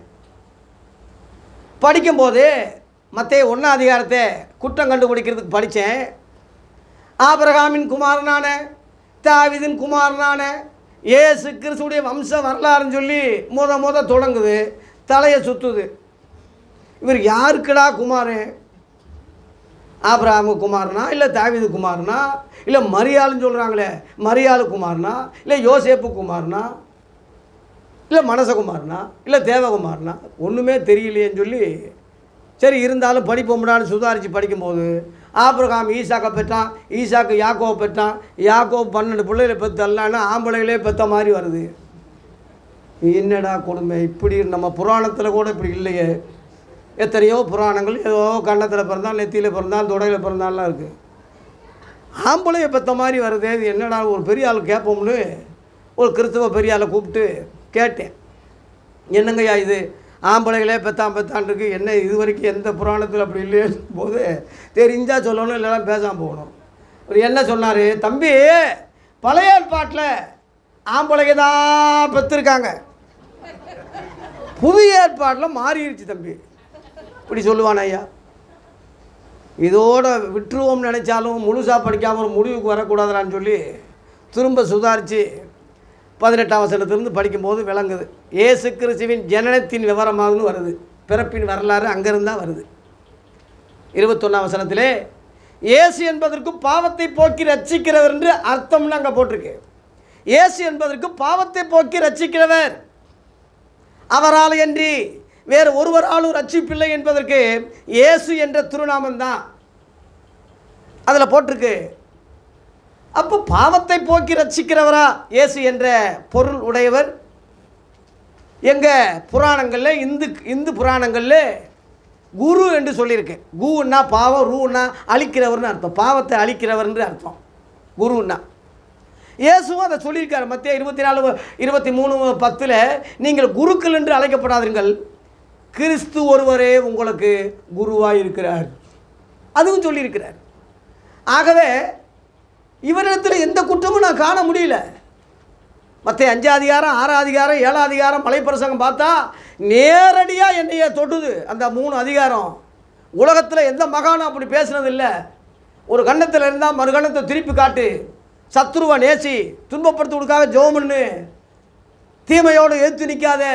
படிக்கும்போது மத்திய ஒன்றாம் அதிகாரத்தை குற்றம் கண்டுபிடிக்கிறதுக்கு படித்தேன் ஆபிரகாமின் குமாரனான தாவிதின் குமாரனான இயேசு கிறிஸ்துடைய வம்ச வரலாறுன்னு சொல்லி முத முத தொடங்குது தலையை சுற்றுது இவர் யாருக்குடா குமாரன் ஆபிரகாமு குமாரனா இல்லை தாவிது குமாரனா இல்லை மரியாளுன்னு சொல்கிறாங்களே மரியாளு குமாரனா இல்லை யோசேப்பு குமாரனா இல்லை மனசகுமாரனா இல்லை தேவகுமாரனா ஒன்றுமே தெரியலையேன்னு சொல்லி சரி இருந்தாலும் படிப்போம்டான்னு சுதாரித்து படிக்கும்போது ஆபிரகாம் ஈசாக்கை பெற்றான் ஈசாக்கு யாக்கோவை பெற்றான் யாக்கோ பன்னெண்டு பிள்ளைகளை பெற்றல்லான்னா ஆம்பளைகளே பெற்ற மாதிரி வருது என்னடா கொடுமை இப்படி நம்ம புராணத்தில் கூட இப்படி இல்லையே எத்தனையோ புராணங்கள் ஏதோ கன்னத்தில் பிறந்தான் நெத்தியில் பிறந்தான் தொடையில் பிறந்தான்லாம் இருக்குது ஆம்பளையை பெற்ற மாதிரி வருதே இது என்னடா ஒரு பெரிய ஆள் கேட்போம்னு ஒரு கிறிஸ்தவ பெரிய ஆளை கூப்பிட்டு கேட்டேன் என்னங்கய்யா இது ஆம்பளைகளே பெத்தான் பெத்தான் இருக்கு என்ன இது வரைக்கும் எந்த புராணத்தில் அப்படி இல்லையே போது தெரிஞ்சா சொல்லணும் இல்லைன்னா பேசாமல் போகணும் ஒரு என்ன சொன்னார் தம்பி பழைய ஏற்பாட்டில் ஆம்பளைங்க தான் பெற்றிருக்காங்க புதிய ஏற்பாட்டில் மாறிடுச்சு தம்பி இப்படி சொல்லுவான் ஐயா இதோட விட்டுருவோம்னு நினச்சாலும் முழுசாக படிக்காமல் ஒரு முடிவுக்கு வரக்கூடாதுன்னு சொல்லி திரும்ப சுதாரித்து பதினெட்டாம் வசனத்திலிருந்து படிக்கும்போது விளங்குது இயேசு கிறிஸ்துவின் ஜனனத்தின் விவரமாகனு வருது பிறப்பின் வரலாறு அங்கேருந்து தான் வருது இருபத்தொன்னாம் வசனத்திலே இயேசு என்பதற்கு பாவத்தை போக்கி ரட்சிக்கிறவர் என்று அர்த்தம்னு அங்கே போட்டிருக்கு இயேசு என்பதற்கு பாவத்தை போக்கி ரட்சிக்கிறவர் அவரால் அன்றி வேறு ஒருவராலும் ரட்சிப்பில்லை என்பதற்கு இயேசு என்ற திருநாமம் தான் அதில் போட்டிருக்கு அப்போ பாவத்தை போக்கி ரட்சிக்கிறவரா இயேசு என்ற பொருள் உடையவர் எங்கள் புராணங்களில் இந்து இந்து புராணங்களில் குரு என்று சொல்லியிருக்கு குன்னா பாவம் ரூன்னா அழிக்கிறவர்னு அர்த்தம் பாவத்தை அழிக்கிறவர்னு அர்த்தம் குருன்னா இயேசுவும் அதை சொல்லியிருக்காரு மத்திய இருபத்தி நாலு இருபத்தி மூணு பத்தில் நீங்கள் குருக்கள் என்று அழைக்கப்படாதீர்கள் கிறிஸ்து ஒருவரே உங்களுக்கு குருவாக இருக்கிறார் அதுவும் சொல்லியிருக்கிறார் ஆகவே இவரிடத்தில் எந்த குற்றமும் நான் காண முடியல மற்ற அஞ்சாம் அதிகாரம் ஆறாம் அதிகாரம் ஏழாம் அதிகாரம் மலைப்பிரசங்கம் பார்த்தா நேரடியாக என்னைய தொட்டுது அந்த மூணு அதிகாரம் உலகத்தில் எந்த மகானும் அப்படி பேசுனது இல்லை ஒரு கண்ணத்தில் இருந்தால் மறு கண்ணத்தை திருப்பி காட்டு சத்ருவை நேசி துன்பப்படுத்துவதற்காக ஜெபம் பண்ணு தீமையோடு எதிர்த்து நிற்காத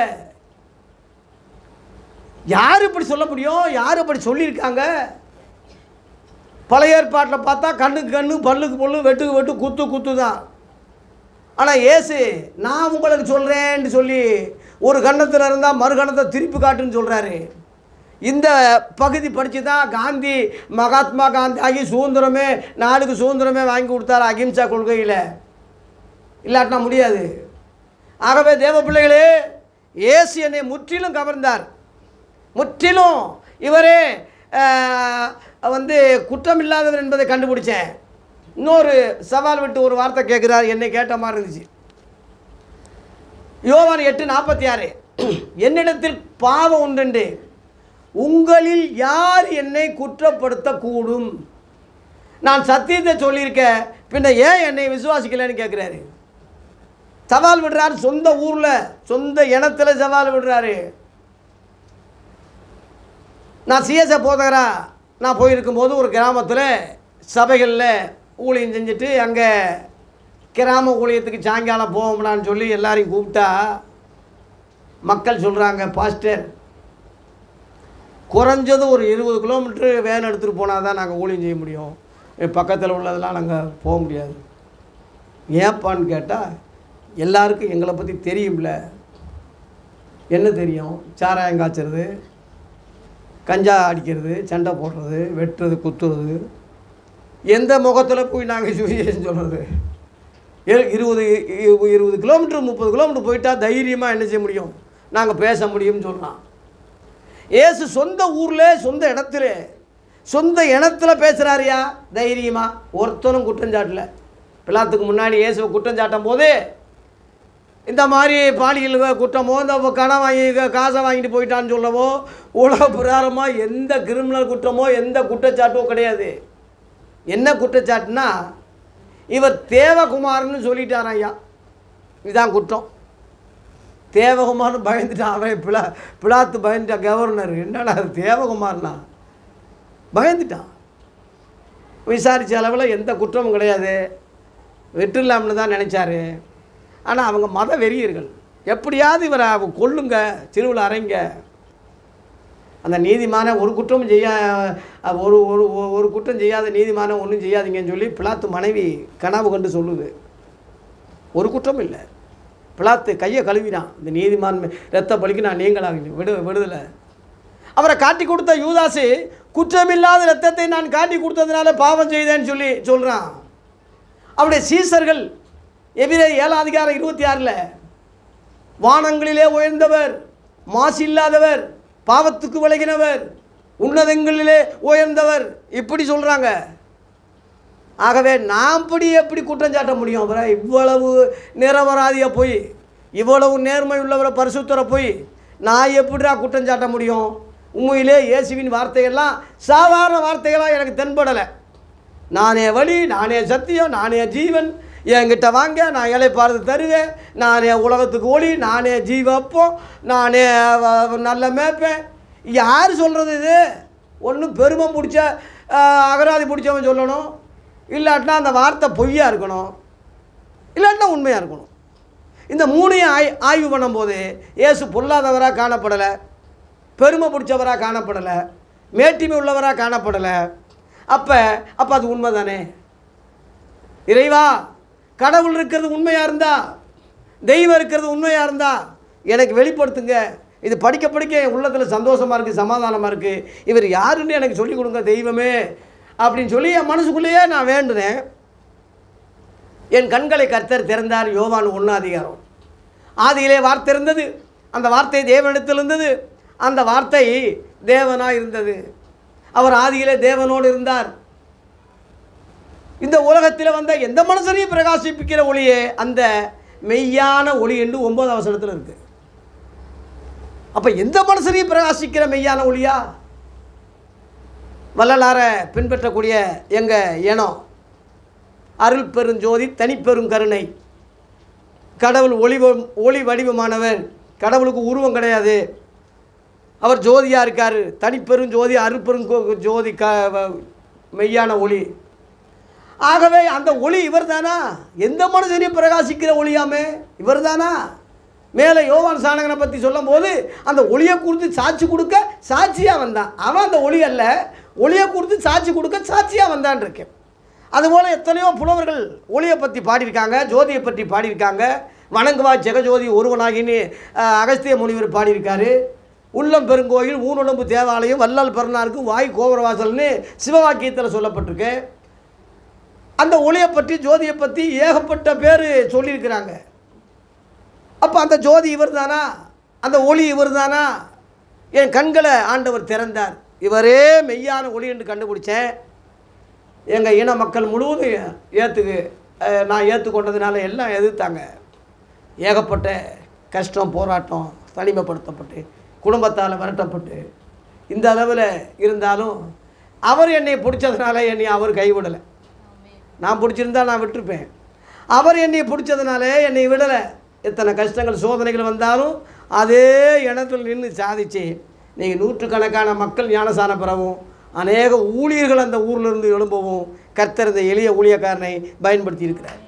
யார் இப்படி சொல்ல முடியும் யார் அப்படி சொல்லியிருக்காங்க பழைய ஏற்பாட்டில் பார்த்தா கண்ணுக்கு கண்ணு பல்லுக்கு பல்லு வெட்டுக்கு வெட்டு குத்து குத்து தான் ஆனால் ஏசு நான் உங்களுக்கு சொல்கிறேன்னு சொல்லி ஒரு கண்ணத்தில் இருந்தால் மறு கண்ணத்தை திருப்பி காட்டுன்னு சொல்கிறாரு இந்த பகுதி படித்து தான் காந்தி மகாத்மா காந்தி ஆகி சுதந்திரமே நாடுக்கு சுதந்திரமே வாங்கி கொடுத்தாரு அகிம்சா கொள்கையில் இல்லாட்டினா முடியாது ஆகவே தேவ பிள்ளைகளே இயேசு என்னை முற்றிலும் கவர்ந்தார் முற்றிலும் இவரே ஆஹ், வந்து குற்றம் இல்லாதவர் என்பதை கண்டுபிடிச்சேன் இன்னொரு சவால் விட்டு ஒரு வார்த்தை கேட்குறார் என்னை கேட்ட மாதிரி இருந்துச்சு யோவான் எட்டு நாற்பத்தி ஆறு என்னிடத்தில் பாவம் உண்டுண்டு உங்களில் யார் என்னை குற்றப்படுத்தக்கூடும் நான் சத்தியத்தை சொல்லியிருக்கேன் பின்ன ஏன் என்னை விசுவாசிக்கலைன்னு கேட்குறாரு சவால் விடுறாரு சொந்த ஊரில் சொந்த இனத்துல சவால் விடுறாரு நான் சிஎஸ்ஐ போதகரா நான் போயிருக்கும்போது ஒரு கிராமத்தில் சபைகளில் ஊழியம் செஞ்சுட்டு அங்கே கிராம ஊழியத்துக்கு சாயங்காலம் போவோம்லான்னு சொல்லி எல்லாரையும் கூப்பிட்டா மக்கள் சொல்கிறாங்க பாஸ்டர் குறைஞ்சது ஒரு இருபது கிலோமீட்டர் வேன் எடுத்துகிட்டு போனால் தான் நாங்கள் ஊழியம் செய்ய முடியும் பக்கத்தில் உள்ளதெல்லாம் நாங்கள் போக முடியாது ஏப்பான்னு கேட்டால் எல்லாருக்கும் எங்களை பற்றி தெரியும்ல என்ன தெரியும் சாராயம் காய்ச்சறது கஞ்சா அடிக்கிறது சண்டை போடுறது வெட்டுறது குத்துறது எந்த முகத்தில் போய் நாங்கள் சுவிசேஷம் சொல்கிறது இரு- இருபது இ- இருபது கிலோமீட்டர் முப்பது கிலோமீட்டர் போயிட்டா தைரியமாக என்ன செய்ய முடியும் நாங்கள் பேச முடியும்னு சொல்லலாம் ஏசு சொந்த ஊரில் சொந்த இடத்துல சொந்த இனத்துல பேசுகிறாரியா தைரியமா ஒருத்தனும் குற்றஞ்சாட்டல பிள்ளாத்துக்கு முன்னாடி இயேசுவை குற்றஞ்சாட்டும் போது இந்த மாதிரி பாலியல் குற்றமோ இந்த கடன் வாங்கி க- காசை வாங்கிட்டு போயிட்டான்னு சொல்லவோ உலக பிரகாரமாக எந்த கிரிமினல் குற்றமோ எந்த குற்றச்சாட்டோ கிடையாது என்ன குற்றச்சாட்டுனா இவர் தேவகுமார்னு சொல்லிட்டார் ஐயா இதுதான் குற்றம் தேவகுமார்னு பயந்துட்டான் அவன் பிளா பிளாத்து பயந்துட்டான் கவர்னர் என்னடா அது தேவகுமார்னா பயந்துட்டான் விசாரித்த அளவில் எந்த குற்றமும் கிடையாது வெற்றில்லாம்னு தான் நினச்சாரு ஆனால் அவங்க மத வெறியர்கள் எப்படியாவது இவரை அவ- கொல்லுங்க திருவிழா அறைங்க அந்த நீதிமான ஒரு குற்றமும் செய்ய ஒரு ஒரு ஒரு- ஒரு குற்றம் செய்யாத நீதிமான ஒன்றும் செய்யாதீங்கன்னு சொல்லி பிளாத்து மனைவி கனவு கண்டு சொல்லுது ஒரு குற்றம் இல்லை பிளாத்து கையை கழுவினான் இந்த நீதிமான் ரத்த பலிக்கு நான் நீங்களாக விடு விடுதலை அவரை காட்டி கொடுத்த யூதாசு குற்றமில்லாத ரத்தத்தை நான் காட்டி கொடுத்ததுனால பாவம் செய்தேன்னு சொல்லி சொல்கிறான் அவருடைய சீசர்கள் எபிரே ஏழாம் அதிகாரம் இருபத்தி ஆறில் வானங்களிலே உயர்ந்தவர் மாசு இல்லாதவர் பாவத்துக்கு விலகினவர் உன்னதங்களிலே உயர்ந்தவர் இப்படி சொல்கிறாங்க ஆகவே நாம் இப்படி எப்படி குற்றம் சாட்ட முடியும் அவரை இவ்வளவு நிரபராதியாக போய் இவ்வளவு நேர்மை உள்ளவரை பரிசுத்தரை போய் நான் எப்படிடா குற்றம் சாட்ட முடியும் உண்மையிலே இயேசுவின் வார்த்தைகள்லாம் சாதாரண வார்த்தைகளாக எனக்கு தென்படலை நானே வழி நானே சத்தியம் நானே ஜீவன் என்கிட்ட வாங்க நான் இலைப்பாறுது தருவேன் நானே உலகத்துக்கு ஒளி நானே ஜீவப்போம் நானே வ- நல்ல மேய்ப்பேன் யார் சொல்கிறது இது ஒன்றும் பெருமை பிடிச்ச அஹ், அகராதி பிடிச்சவன் சொல்லணும் இல்லாட்டினா அந்த வார்த்தை பொய்யா இருக்கணும் இல்லாட்டினா உண்மையாக இருக்கணும் இந்த மூணையும் ஆய் ஆய்வு பண்ணும்போது இயேசு பொல்லாதவராக காணப்படலை பெருமை பிடிச்சவராக காணப்படலை மேட்டிமை உள்ளவராக காணப்படலை அப்போ அப்போ அது உண்மை தானே இறைவா கடவுள் இருக்கிறது உண்மையாக இருந்தா தெய்வம் இருக்கிறது உண்மையாக இருந்தா எனக்கு வெளிப்படுத்துங்க இது படிக்க படிக்க என் உள்ளத்தில் சந்தோஷமாக இருக்குது சமாதானமாக இருக்குது இவர் யாருன்னு எனக்கு சொல்லிக் கொடுங்க தெய்வமே அப்படின்னு சொல்லி என் மனசுக்குள்ளேயே நான் வேண்டுனேன் என் கண்களை கர்த்தர் திறந்தார் யோவான் ஒன்று அதிகாரம் ஆதியிலே வார்த்தை இருந்தது அந்த வார்த்தை தேவனிடத்தில் இருந்தது அந்த வார்த்தை தேவனாக இருந்தது அவர் ஆதியிலே தேவனோடு இருந்தார் இந்த உலகத்தில் வந்த எந்த மனுஷனையும் பிரகாசிப்பிக்கிற ஒளியே அந்த மெய்யான ஒளி என்று ஒன்பதாம் வசனத்தில் இருக்கு அப்போ எந்த மனுஷனையும் பிரகாசிக்கிற மெய்யான ஒளியா வள்ளலாரை பின்பற்றக்கூடிய எங்கள் இனம் அருள் பெருஞ்சோதி தனிப்பெரும் கருணை கடவுள் ஒளி வ- ஒளி வடிவமானவர் கடவுளுக்கு உருவம் கிடையாது அவர் ஜோதியாக இருக்கார் தனிப்பெரும் ஜோதி அருட்பெரும் கோ- ஜோதி க வ- மெய்யான ஒளி ஆகவே அந்த ஒளி இவர்தானா எந்த மனுஷனையும் பிரகாசிக்கிற ஒளியாமே இவர்தானா மேலே யோவான் சாணகனை பற்றி சொல்லும்போது அந்த ஒளியை கொடுத்து சாட்சி கொடுக்க சாட்சியாக வந்தான் அவன் அந்த ஒளி அல்ல ஒளியை கொடுத்து சாட்சி கொடுக்க சாட்சியாக வந்தான் இருக்கேன் அதுபோல் எத்தனையோ புலவர்கள் ஒளியை பற்றி பாடியிருக்காங்க ஜோதியை பற்றி பாடியிருக்காங்க வணங்குவா ஜெகஜோதி ஒருவனாகின்னு அஹ், அகஸ்திய முனிவர் பாடியிருக்காரு உள்ளம் பெருங்கோயில் ஊனுடம்பு தேவாலயம் வள்ளல் பிறனாருக்கு வாய் கோபுரவாசல்னு சிவவாக்கியத்தில் சொல்லப்பட்டிருக்கு அந்த ஒளியை பற்றி ஜோதியை பற்றி ஏகப்பட்ட பேர் சொல்லியிருக்கிறாங்க அப்போ அந்த ஜோதி இவர் தானா அந்த ஒளி இவர் தானா என் கண்களை ஆண்டவர் திறந்தார் இவரே மெய்யான ஒளி என்று கண்டுபிடிச்சேன் எங்கள் இன மக்கள் முழுவதும் ஏற்றுக்கு நான் ஏற்றுக்கொண்டதுனால எல்லாம் எதிர்த்தாங்க ஏகப்பட்ட கஷ்டம் போராட்டம் தனிமைப்படுத்தப்பட்டு குடும்பத்தால் விரட்டப்பட்டு இந்த அளவில் இருந்தாலும் அவர் என்னை பிடிச்சதுனால என்னை அவர் கைவிடலை நான் பிடிச்சிருந்தா நான் விட்டுருப்பேன் அவர் என்னை பிடிச்சதுனால என்னை விடலை எத்தனை கஷ்டங்கள் சோதனைகள் வந்தாலும் அதே இடத்துல நின்று சாதிச்சு நீங்கள் நூற்றுக்கணக்கான மக்கள் ஞானசானம் பெறவும் அநேக ஊழியர்கள் அந்த ஊர்ல இருந்து எழும்பவும் கர்த்தர் இந்த எளிய ஊழியக்காரனை பயன்படுத்தி இருக்கிறார்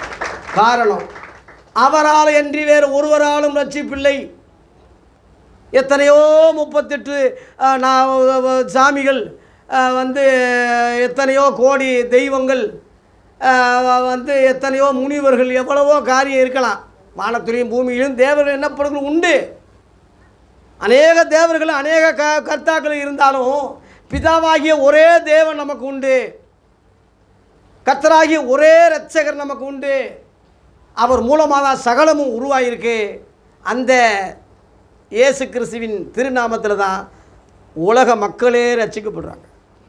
காரணம் அவரால் என்று வேறு ஒருவராலும் ரட்சிப்பில்லை எத்தனையோ முப்பத்தெட்டு அஹ், நான் அஹ், சாமிகள் அஹ், வந்து எத்தனையோ கோடி தெய்வங்கள் அஹ், வந்து எத்தனையோ முனிவர்கள் எவ்வளவோ காரியம் இருக்கலாம் வானத்திலையும் பூமியிலும் தேவர்கள் என்னப்படுகள் உண்டு அநேக தேவர்கள் அநேக க கர்த்தாக்கள் இருந்தாலும் பிதாவாகிய ஒரே தேவன் நமக்கு உண்டு கர்த்தராகிய ஒரே இரட்சகர் நமக்கு உண்டு அவர் மூலமாக தான் சகலமும் உருவாகியிருக்கு அந்த இயேசு கிறிஸ்துவின் திருநாமத்தில் தான் உலக மக்களே ரட்சிக்கப்படுறாங்க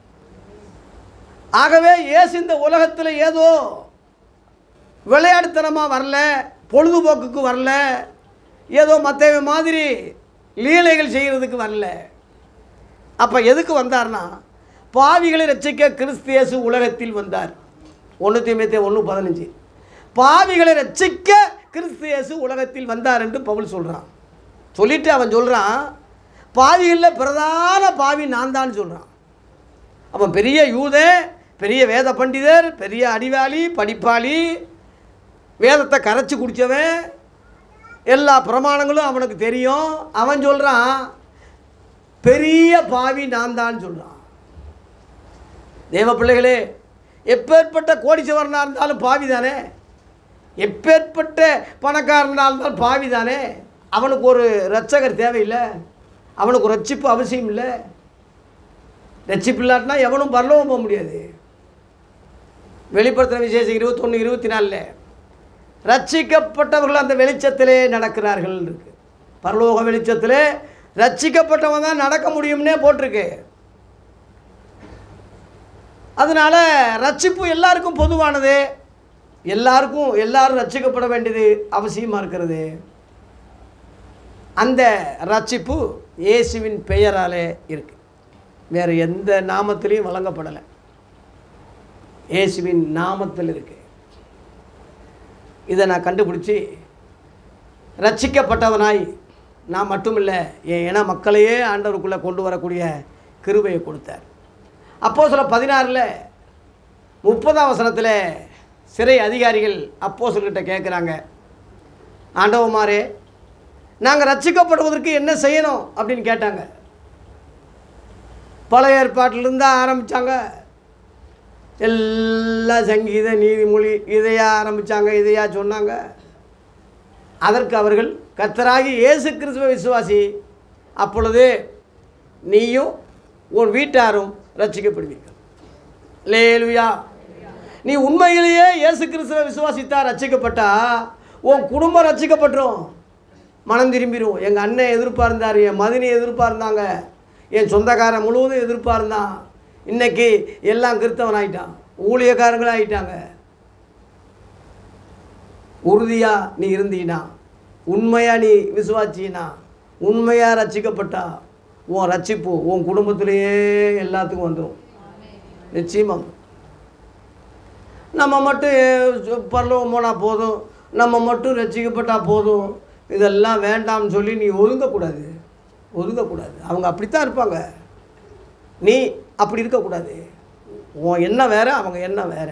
ஆகவே இயேசு இந்த உலகத்தில் ஏதோ விளையாட்டுத்தனமாக வரல பொழுதுபோக்குக்கு வரல ஏதோ மற்ற மாதிரி லீலைகள் செய்கிறதுக்கு வரல அப்போ எதுக்கு வந்தார்னா பாவிகளை ரட்சிக்க கிறிஸ்து இயேசு உலகத்தில் வந்தார் ஒன்று தீமைத்தே ஒன்று பதினஞ்சு பாவிகளை ரட்சிக்க கிறிஸ்து இயேசு உலகத்தில் வந்தார் என்று பவுல் சொல்கிறான் சொல்லிட்டு அவன் சொல்கிறான் பாவிகளில் பிரதான பாவி நான் தான் சொல்கிறான் அவன் பெரிய யூதன் பெரிய வேத பண்டிதர் பெரிய அறிவாளி படிப்பாளி வேதத்தை கரைச்சி குடித்தவன் எல்லா பிரமாணங்களும் அவனுக்கு தெரியும் அவன் சொல்கிறான் பெரிய பாவி நான் தான் சொல்கிறான் தேவ பிள்ளைகளே எப்பேற்பட்ட கோடீஸ்வரனாக இருந்தாலும் பாவி தானே எப்பேற்பட்ட பணக்காரனாக இருந்தாலும் பாவி தானே அவனுக்கு ஒரு ரட்சகர் தேவையில்லை அவனுக்கு ஒரு ரட்சிப்பு அவசியம் இல்லை ரட்சிப்பு இல்லாட்டினா எவனும் பரலவும் போக முடியாது வெளிப்படுத்தின விசேஷம் இருபத்தொன்று இருபத்தி நாலில் ரட்சிக்கப்பட்டவர்கள் அந்த வெளிச்சத்திலே நடக்கிறார்கள் இருக்கு பரலோக வெளிச்சத்திலே ரட்சிக்கப்பட்டவன் தான் நடக்க முடியும்னே போட்டிருக்கு அதனால் ரட்சிப்பு எல்லாருக்கும் பொதுவானது எல்லாருக்கும் எல்லாரும் ரட்சிக்கப்பட வேண்டியது அவசியமாக இருக்கிறது அந்த ரட்சிப்பு இயேசுவின் பெயராலே இருக்கு வேறு எந்த நாமத்திலையும் வழங்கப்படலை இயேசுவின் நாமத்தில் இருக்கு இதை நான் கண்டுபிடிச்சி ரட்சிக்கப்பட்டவனாய் நான் மட்டுமில்லை என் இன மக்களையே ஆண்டவருக்குள்ளே கொண்டு வரக்கூடிய கிருபையை கொடுத்தார் அப்போ சில பதினாறில் முப்பதாம் வசனத்தில் சிறை அதிகாரிகள் அப்போ சொல்லிட்ட கேட்குறாங்க ஆண்டவமாரே நாங்கள் ரட்சிக்கப்படுவதற்கு என்ன செய்யணும் அப்படின்னு கேட்டாங்க பழைய ஏற்பாட்டிலிருந்து ஆரம்பித்தாங்க எல்லா சங்கீத நீதிமொழி இதையா ஆரம்பித்தாங்க இதையா சொன்னாங்க அதற்கு அவர்கள் கர்த்தராகி இயேசு கிறிஸ்துவ விசுவாசி அப்பொழுது நீயும் உன் வீட்டாரும் ரட்சிக்கப்படுவீர்கள் லேலுயா நீ உண்மையிலேயே இயேசு கிறிஸ்துவ விசுவாசித்தா ரட்சிக்கப்பட்டா உன் குடும்பம் ரட்சிக்கப்பட்டுரும் மனம் திரும்பிடும் எங்கள் அண்ணன் எதிர்பார்ந்தார் என் மதினி எதிர்பார்ந்தாங்க என் சொந்தக்காரன் முழுவதும் எதிர்பார்ந்தான் இன்னைக்கு எல்லாம் கிறிஸ்தவன் ஆயிட்டான் ஊழியக்காரங்களும் ஆயிட்டாங்க உறுதியாக நீ இருந்தீனா உண்மையாக நீ விசுவாச்சினா உண்மையாக ரட்சிக்கப்பட்டா உன் ரட்சிப்பு உன் குடும்பத்திலேயே எல்லாத்துக்கும் வந்துடும் நிச்சயமாக நம்ம மட்டும் பரலோகம் போனால் போதும் நம்ம மட்டும் ரட்சிக்கப்பட்டால் போதும் இதெல்லாம் வேண்டாம்னு சொல்லி நீ ஒதுங்கக்கூடாது ஒதுங்கக்கூடாது அவங்க அப்படித்தான் இருப்பாங்க நீ அப்படி இருக்கக்கூடாது உன் என்ன வேற அவங்க என்ன வேற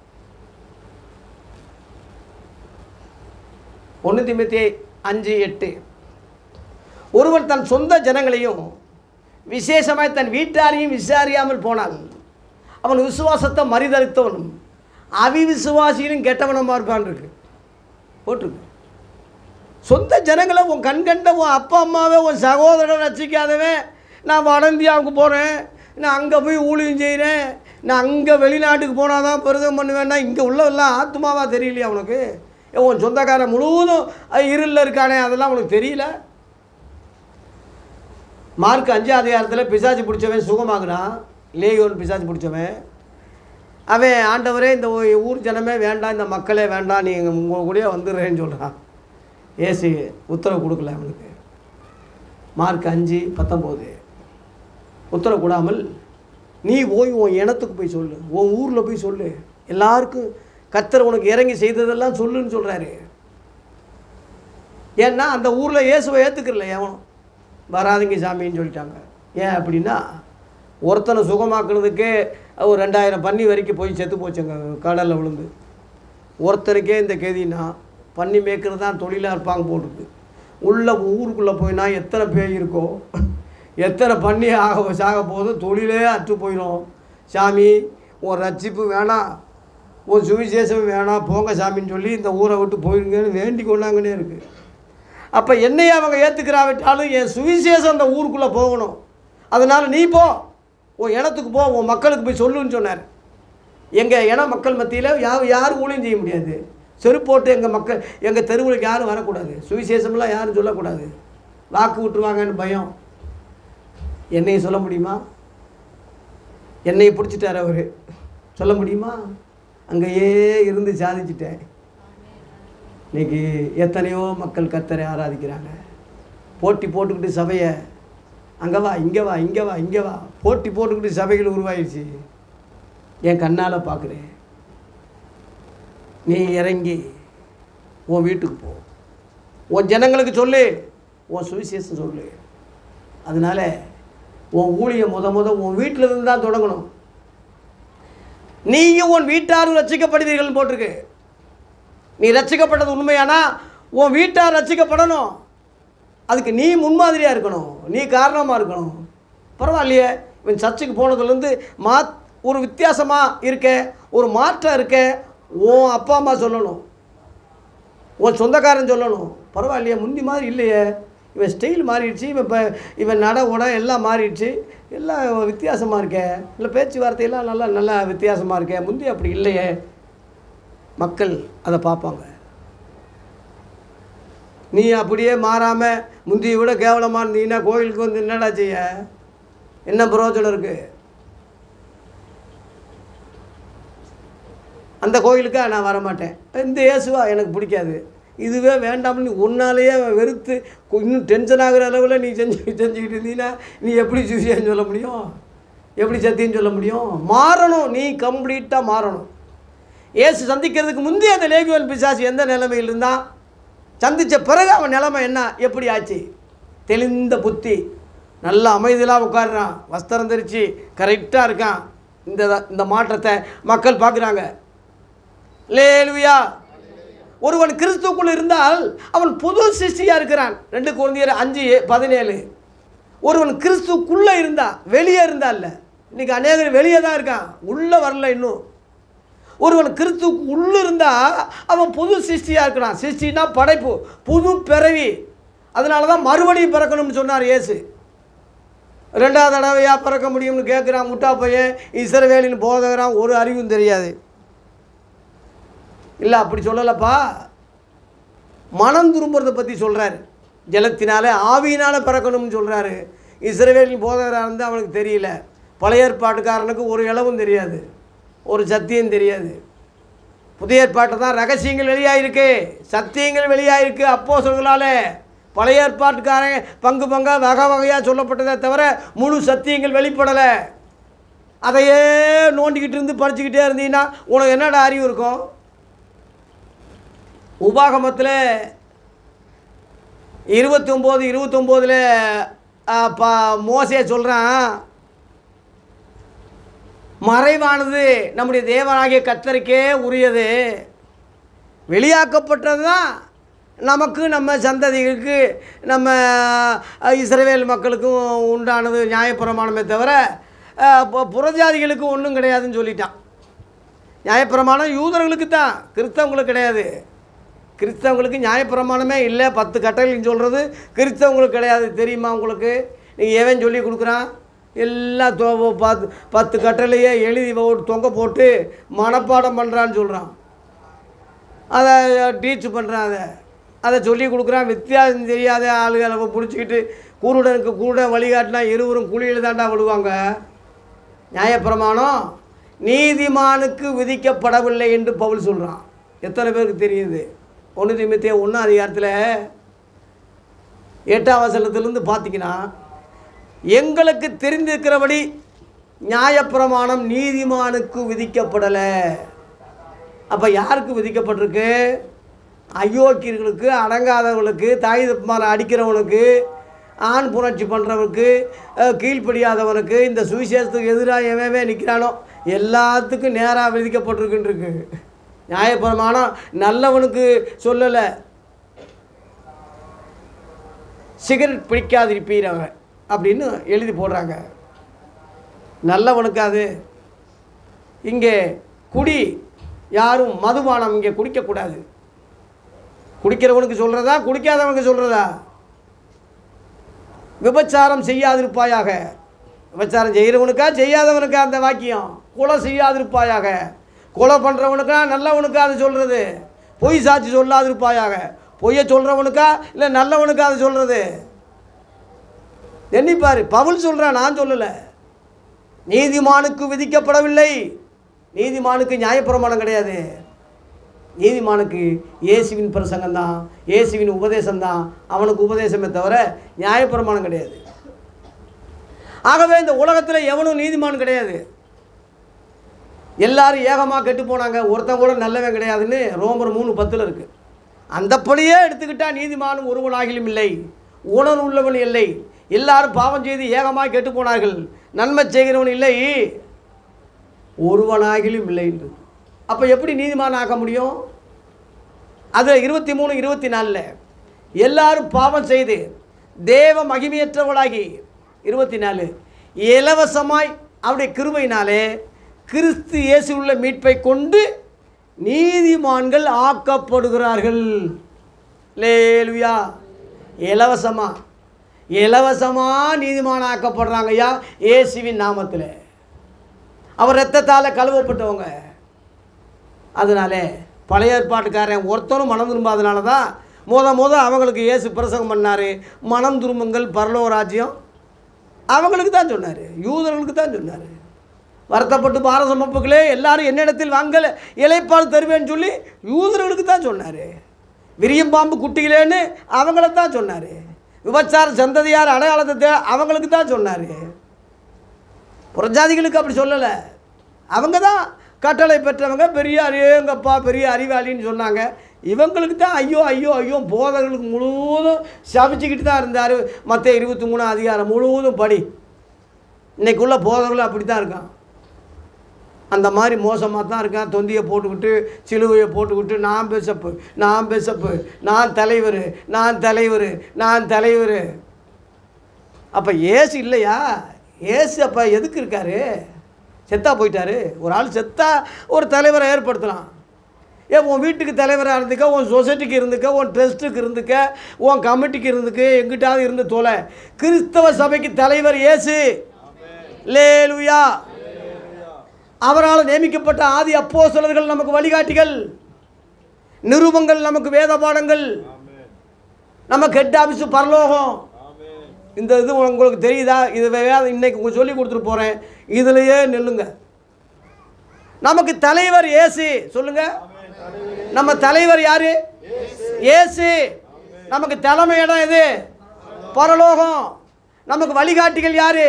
ஒன்று திமுத்தி அஞ்சு எட்டு ஒருவன் தன் சொந்த ஜனங்களையும் விசேஷமாய் தன் வீட்டாரையும் விசாரியாமல் போனால் அவன் விசுவாசத்தை மறிதளித்தவனும் அவிவிசுவாசியிலும் கெட்டவனமாக இருப்பான் இருக்கு போட்டிருக்கு சொந்த ஜனங்களை உன் கண் கண்ட உன் அப்பா அம்மாவே உன் சகோதரனை ரசிக்காதவன் நான் வட இந்தியாவுக்கு போகிறேன் நான் அங்கே போய் ஊழியம் செய்கிறேன் நான் அங்கே வெளிநாட்டுக்கு போனால் தான் பெருதம் பண்ணுவேன்னா இங்கே உள்ளதெல்லாம் ஆத்மாவாக தெரியலையா உனக்கு ஏன் உன் சொந்தக்காரன் முழுவதும் இருளில் இருக்கானே அதெல்லாம் உனக்கு தெரியல மார்க் அஞ்சாம் அதிகாரத்தில் பிசாசு பிடிச்சவன் சுகமாகுறான் லேயோன் பிசாசு பிடிச்சவன் அவன் ஆண்டவரே இந்த ஊ- ஊர் ஜனமே வேண்டாம் இந்த மக்களே வேண்டாம் நீங்கள் உங்கள் கூடயே வந்துடுறேன்னு சொல்கிறான் ஏசி உத்தரவு கொடுக்கல அவனுக்கு மார்க் அஞ்சு பத்தொம்போது உத்தரவு கூடாமல் நீ போய் உன் இனத்துக்கு போய் சொல்லு உன் ஊரில் போய் சொல்லு எல்லாருக்கும் கத்தர் உனக்கு இறங்கி செய்ததெல்லாம் சொல்லுன்னு சொல்கிறாரு ஏன்னா அந்த ஊரில் இயேசுவை ஏற்றுக்கிறல எவனும் வராதீங்க சாமின்னு சொல்லிட்டாங்க ஏன் அப்படின்னா ஒருத்தனை சுகமாக்குனதுக்கே ஒரு ரெண்டாயிரம் பன்னி வரைக்கும் போய் செத்து போச்சுங்க கடலில் விழுந்து ஒருத்தனுக்கே இந்த கேதினா பன்னி மேய்க்கிறது தான் தொழிலாக இருப்பாங்க போட்டுருக்கு உள்ள ஊருக்குள்ளே போயினா எத்தனை பேய் இருக்கோ எத்தனை பண்ணி ஆக சாக போகுது தொழிலே அற்று போயிடும் சாமி உன் ரட்சிப்பு வேணாம் உன் சுவிசேஷம் வேணாம் போங்க சாமின்னு சொல்லி இந்த ஊரை விட்டு போயிருங்கன்னு வேண்டி கொண்டாங்கன்னே இருக்குது அப்போ என்னையே அவங்க ஏற்றுக்கிறாவிட்டாலும் என் சுவிசேஷம் அந்த ஊருக்குள்ளே போகணும் அதனால் நீ போ உன் இனத்துக்கு போ உன் மக்களுக்கு போய் சொல்லுன்னு சொன்னார் எங்கள் இன மக்கள் மத்தியில் யார் யாரும் ஊழியம் செய்ய முடியாது செருப்போட்டு எங்கள் மக்கள் எங்கள் தெருவுக்கு யாரும் வரக்கூடாது சுவிசேஷம்லாம் யாரும் சொல்லக்கூடாது வாக்கு விட்டுருவாங்கன்னு பயம் என்னையை சொல்ல முடியுமா என்னையை பிடிச்சிட்டார் அவர் சொல்ல முடியுமா அங்கேயே இருந்து சாதிச்சிட்டேன் இன்னைக்கு எத்தனையோ மக்கள் கத்தரை ஆராதிக்கிறாங்க போட்டி போட்டுக்கிட்டு சபையை அங்கே வா இங்கே வா இங்கே வா இங்கே வா போட்டி போட்டுக்கிட்டு சபைகள் உருவாயிடுச்சு என் கண்ணால் பார்க்குறேன் நீ இறங்கி உன் வீட்டுக்கு போ உன் ஜனங்களுக்கு சொல்லு உன் சுவிசேஷம் சொல்லு அதனால உன் ஊழியம் முத முத உன் வீட்டில் இருந்து தான் தொடங்கணும் நீயும் உன் வீட்டாரும் ரட்சிக்கப்படுவீர்கள் போட்டிருக்கு நீ ரட்சிக்கப்பட்டது உண்மையானா உன் வீட்டார் ரட்சிக்கப்படணும் அதுக்கு நீ முன்மாதிரியாக இருக்கணும் நீ காரணமாக இருக்கணும் பரவாயில்லையே இவன் சர்ச்சுக்கு போனதுலேருந்து மா ஒரு வித்தியாசமாக இருக்க ஒரு மாற்றம் இருக்க உன் அப்பா அம்மா சொல்லணும் உன் சொந்தக்காரன் சொல்லணும் பரவாயில்லையே முந்தி மாதிரி இல்லையே இவன் ஸ்டைல் மாறிடுச்சு இவன் இப்போ இவன் நட உட எல்லாம் மாறிடுச்சு எல்லாம் வித்தியாசமாக இருக்கே இல்லை பேச்சுவார்த்தையெல்லாம் நல்லா நல்லா வித்தியாசமாக இருக்கே முந்தி அப்படி இல்லையே மக்கள் அதை பார்ப்பாங்க நீ அப்படியே மாறாமல் முந்தியை விட கேவலமாக இருந்தீங்கன்னா கோயிலுக்கு வந்து என்னடா செய்ய என்ன பிரயோஜனம் இருக்குது அந்த கோயிலுக்கா நான் வரமாட்டேன் இந்த இயேசுவா எனக்கு பிடிக்காது இதுவே வேண்டாம்னு நீ உன்னாலேயே வெறுத்து கொ- இன்னும் டென்ஷன் ஆகுற அளவில் நீ செஞ்சு செஞ்சுக்கிட்டு இருந்தீங்கன்னா நீ எப்படி சுசியான்னு சொல்ல முடியும் எப்படி சத்தியம் சொல்ல முடியும் மாறணும் நீ கம்ப்ளீட்டாக மாறணும் இயேசு சந்திக்கிறதுக்கு முந்தைய அந்த லேகுவல் பிசாசு எந்த நிலைமையில் இருந்தான் சந்தித்த பிறகு அவன் நிலைமை என்ன எப்படி ஆச்சு தெளிந்த புத்தி நல்ல அமைதியாக உட்காடுறான் வஸ்திரம் தரிச்சு கரெக்டாக இருக்கான் இந்த இந்த மாற்றத்தை மக்கள் பார்க்குறாங்க லேலுயா ஒருவன் கிறிஸ்துக்குள் இருந்தால் அவன் புது சிருஷ்டியாக இருக்கிறான் ரெண்டு குழந்தையர் அஞ்சு பதினேழு ஒருவன் கிறிஸ்துக்குள்ளே இருந்தா வெளியே இருந்தா இல்லை இன்னைக்கு அநேகர் வெளியே தான் இருக்கான் உள்ளே வரல இன்னும் ஒருவன் கிறிஸ்துக்கு உள்ளே இருந்தா அவன் புது சிருஷ்டியாக இருக்கிறான் சிருஷ்டினா படைப்பு புது பிறவி அதனால தான் மறுபடியும் பிறக்கணும்னு சொன்னார் இயேசு ரெண்டாவது தடவையாக பிறக்க முடியும்னு கேட்குறான் முட்டா பையன் இஸ்ரவேலின் போதகரான் ஒரு அறிவும் தெரியாது இல்லை அப்படி சொல்லலப்பா மனம் திரும்புறதை பற்றி சொல்கிறாரு ஜலத்தினால ஆவியினால பிறக்கணும்னு சொல்கிறாரு இஸ்ரவேலின் போதகராக இருந்து அவனுக்கு தெரியல பழைய ஏற்பாட்டுக்காரனுக்கு ஒரு இளவும் தெரியாது ஒரு சத்தியம் தெரியாது புதிய ஏற்பாட்டு தான் ரகசியங்கள் வெளியாயிருக்கு சத்தியங்கள் வெளியாயிருக்கு அப்போ சொல்களாலே பழைய ஏற்பாட்டுக்காரன் பங்கு பங்காக வகை வகையாக சொல்லப்பட்டதே தவிர முழு சத்தியங்கள் வெளிப்படலை அதையே நோண்டிக்கிட்டு இருந்து படிச்சுக்கிட்டே இருந்தீங்கன்னா உனக்கு என்னடா அறிவு இருக்கும் உபாகமத்தில் இருபத்தி ஒம்பது இருபத்தொம்போதில் பா மோசே சொல்கிறான் மறைவானது நம்முடைய தேவனாகிய கத்தருக்கே உரியது வெளியாக்கப்பட்டது தான் நமக்கு நம்ம சந்ததிகளுக்கு நம்ம அஹ், இஸ்ரவேல் மக்களுக்கும் உண்டானது நியாயப்பிரமாணமே தவிர அஹ், பு- புறஜாதிகளுக்கு ஒன்றும் கிடையாதுன்னு சொல்லிட்டான் நியாயப்பிரமாணம் யூதர்களுக்கு தான் கிறிஸ்தவங்களுக்கு கிடையாது கிறிஸ்தவங்களுக்கு நியாயப்பிரமாணமே இல்லை பத்து கட்டளைன்னு சொல்கிறது கிறிஸ்தவங்களுக்கு கிடையாது தெரியுமா உங்களுக்கு நீங்கள் எவன் சொல்லி கொடுக்குறான் எல்லாம் தொ பத்து பத்து கட்டளையே எழுதி போட்டு தொங்க போட்டு மனப்பாடம் பண்ணுறான்னு சொல்கிறான் அதை டீச் பண்ணுறான் அதை அதை சொல்லி கொடுக்குறான் வித்தியாசம் தெரியாத ஆளுகளை பிடிச்சிக்கிட்டு குருடனுக்கு குருடன் வழிகாட்டினா இருவரும் குழியில் தாண்டா விழுவாங்க நியாயப்பிரமாணம் நீதிமானுக்கு விதிக்கப்படவில்லை என்று பவுல் சொல்கிறான் எத்தனை பேருக்கு தெரியுது ஒன்று நிமித்திய ஒன்றாம் அதிகாரத்தில் எட்டாம் வசனத்திலிருந்து பார்த்தீங்கன்னா எங்களுக்கு தெரிந்திருக்கிறபடி நியாயப்பிரமாணம் நீதிமானுக்கு விதிக்கப்படலை அப்போ யாருக்கு விதிக்கப்பட்டிருக்கு அயோக்கியர்களுக்கு அடங்காதவர்களுக்கு தாய் தப்பமாரை அடிக்கிறவனுக்கு ஆண் புணர்ச்சி பண்ணுறவனுக்கு அஹ், கீழ்ப்படியாதவனுக்கு இந்த சுவிசேஷத்துக்கு எதிராக எவவே நிற்கிறானோ எல்லாத்துக்கும் நேராக விதிக்கப்பட்டிருக்குன்னு இருக்கு நியாயப்பிரமாணம் நல்லவனுக்கு சொல்லலை சிகரெட் பிடிக்காதிருப்பீராக அப்படின்னு எழுதி போடுறாங்க நல்லவனுக்கு அது இங்கே குடி யாரும் மதுபானம் இங்கே குடிக்கக்கூடாது குடிக்கிறவனுக்கு சொல்கிறதா குடிக்காதவனுக்கு சொல்கிறதா விபச்சாரம் செய்யாதிருப்பாயாக விபச்சாரம் செய்கிறவனுக்கா செய்யாதவனுக்கா அந்த வாக்கியம் கொலை செய்யாதிருப்பாயாக கொலை பண்ணுறவனுக்கா நல்லவனுக்கா அது சொல்கிறது பொய் சாட்சி சொல்லாதிருப்பாயாக பொய்யை சொல்கிறவனுக்கா இல்லை நல்லவனுக்கா அது சொல்கிறது எண்ணிப்பாரு பவுல் சொல்கிறான் நான் சொல்லலை நீதிமானுக்கு விதிக்கப்படவில்லை நீதிமானுக்கு நியாயப்பிரமாணம் கிடையாது நீதிமானுக்கு இயேசுவின் பிரசங்கம் தான் இயேசுவின் உபதேசம் தான் அவனுக்கு உபதேசமே தவிர நியாயப்பிரமாணம் கிடையாது ஆகவே இந்த உலகத்தில் எவனும் நீதிமான் கிடையாது எல்லாரும் ஏகமாக கெட்டு போனாங்க ஒருத்தன் கூட நல்லவன் கிடையாதுன்னு ரோமர் மூணு பத்தில் இருக்குது அந்தப்படியே எடுத்துக்கிட்டா நீதிமானும் ஒருவனாகிலும் இல்லை உணர்வு உள்ளவன் இல்லை எல்லாரும் பாவம் செய்து ஏகமாக கெட்டு போனார்கள் நன்மை செய்கிறவன் இல்லை ஒருவனாகிலும் இல்லை என்று அப்போ எப்படி நீதிமான் ஆக்க முடியும் அதில் இருபத்தி மூணு இருபத்தி நாலில் எல்லாரும் பாவம் செய்து தேவ மகிமையற்றவளாகி இருபத்தி நாலு இலவசமாய் அவருடைய கிருபையினாலே கிறிஸ்து இயேசு உள்ள மீட்பை கொண்டு நீதிமான்கள் ஆக்கப்படுகிறார்கள் லேலுயா இலவசமா இலவசமாக நீதிமான் ஆக்கப்படுறாங்க ஐயா இயேசுவின் நாமத்தில் அவர் ரத்தத்தால் கழுவப்பட்டவங்க அதனால பழைய ஏற்பாட்டுக்காரன் ஒருத்தரும் மனம் திரும்பாதனால தான் முத முத அவங்களுக்கு இயேசு பிரசங்கம் பண்ணார் மனம் திரும்புங்கள் பரலோக ராஜ்யம் அவங்களுக்கு தான் சொன்னார் யூதர்களுக்கு தான் சொன்னார் வருத்தப்பட்டு பாரத சமப்புகளே எல்லாரும் என்னிடத்தில் வாங்கல இலைப்பாடு தருவேன்னு சொல்லி யூதர்களுக்கு தான் சொன்னார் விரியம் பாம்பு குட்டிகளேன்னு அவங்கள தான் சொன்னார் விபச்சார சந்ததியார் அடையாளத்தை தே அவங்களுக்கு தான் சொன்னார் புறஜாதிகளுக்கு அப்படி சொல்லலை அவங்க தான் கட்டளை பெற்றவங்க பெரிய அறியங்கப்பா பெரிய அறிவாளின்னு சொன்னாங்க இவங்களுக்கு தான் ஐயோ ஐயோ ஐயோ போதகர்களுக்கு முழுவதும் சபிச்சுக்கிட்டு தான் இருந்தார் மற்ற இருபத்தி மூணு அதிகாரம் முழுவதும் படி இன்னைக்குள்ள போதகர்கள் அப்படி தான் இருக்கான் அந்த மாதிரி மோசமாக தான் இருக்கான் தொந்தியை போட்டுக்கிட்டு சிலுவையை போட்டுக்கிட்டு நான் பெசப்பு நான் பெசப்பு நான் தலைவர் நான் தலைவர் நான் தலைவர் அப்போ ஏசு இல்லையா ஏசு அப்போ எதுக்கு இருக்காரு செத்தா போயிட்டாரு ஒரு ஆள் செத்தா ஒரு தலைவரை ஏற்படுத்தலாம் ஏன் உன் வீட்டுக்கு தலைவராக இருந்துக்க உன் சொசைட்டிக்கு இருந்துக்க உன் ட்ரஸ்ட்டுக்கு இருந்துக்க உன் கமிட்டிக்கு இருந்துக்க எங்கிட்டாவது இருந்து தொலை கிறிஸ்தவ சபைக்கு தலைவர் இயேசு லேலுயா அவரால் நியமிக்கப்பட்ட ஆதி அப்போஸ்தலர்கள் நமக்கு வழிகாட்டிகள் நிருபங்கள் நமக்கு வேத பாடங்கள் நமக்கு ஹெட் ஆஃபீஸு பரலோகம் இந்த இது உங்களுக்கு தெரியுதா இது வேத இன்னைக்கு உங்களுக்கு சொல்லி கொடுத்துட்டு போகிறேன் இதுலையே நில்லுங்க நமக்கு தலைவர் ஏசு சொல்லுங்க நம்ம தலைவர் யாரு ஏசு நமக்கு தலைமை இடம் எது பரலோகம் நமக்கு வழிகாட்டிகள் யாரு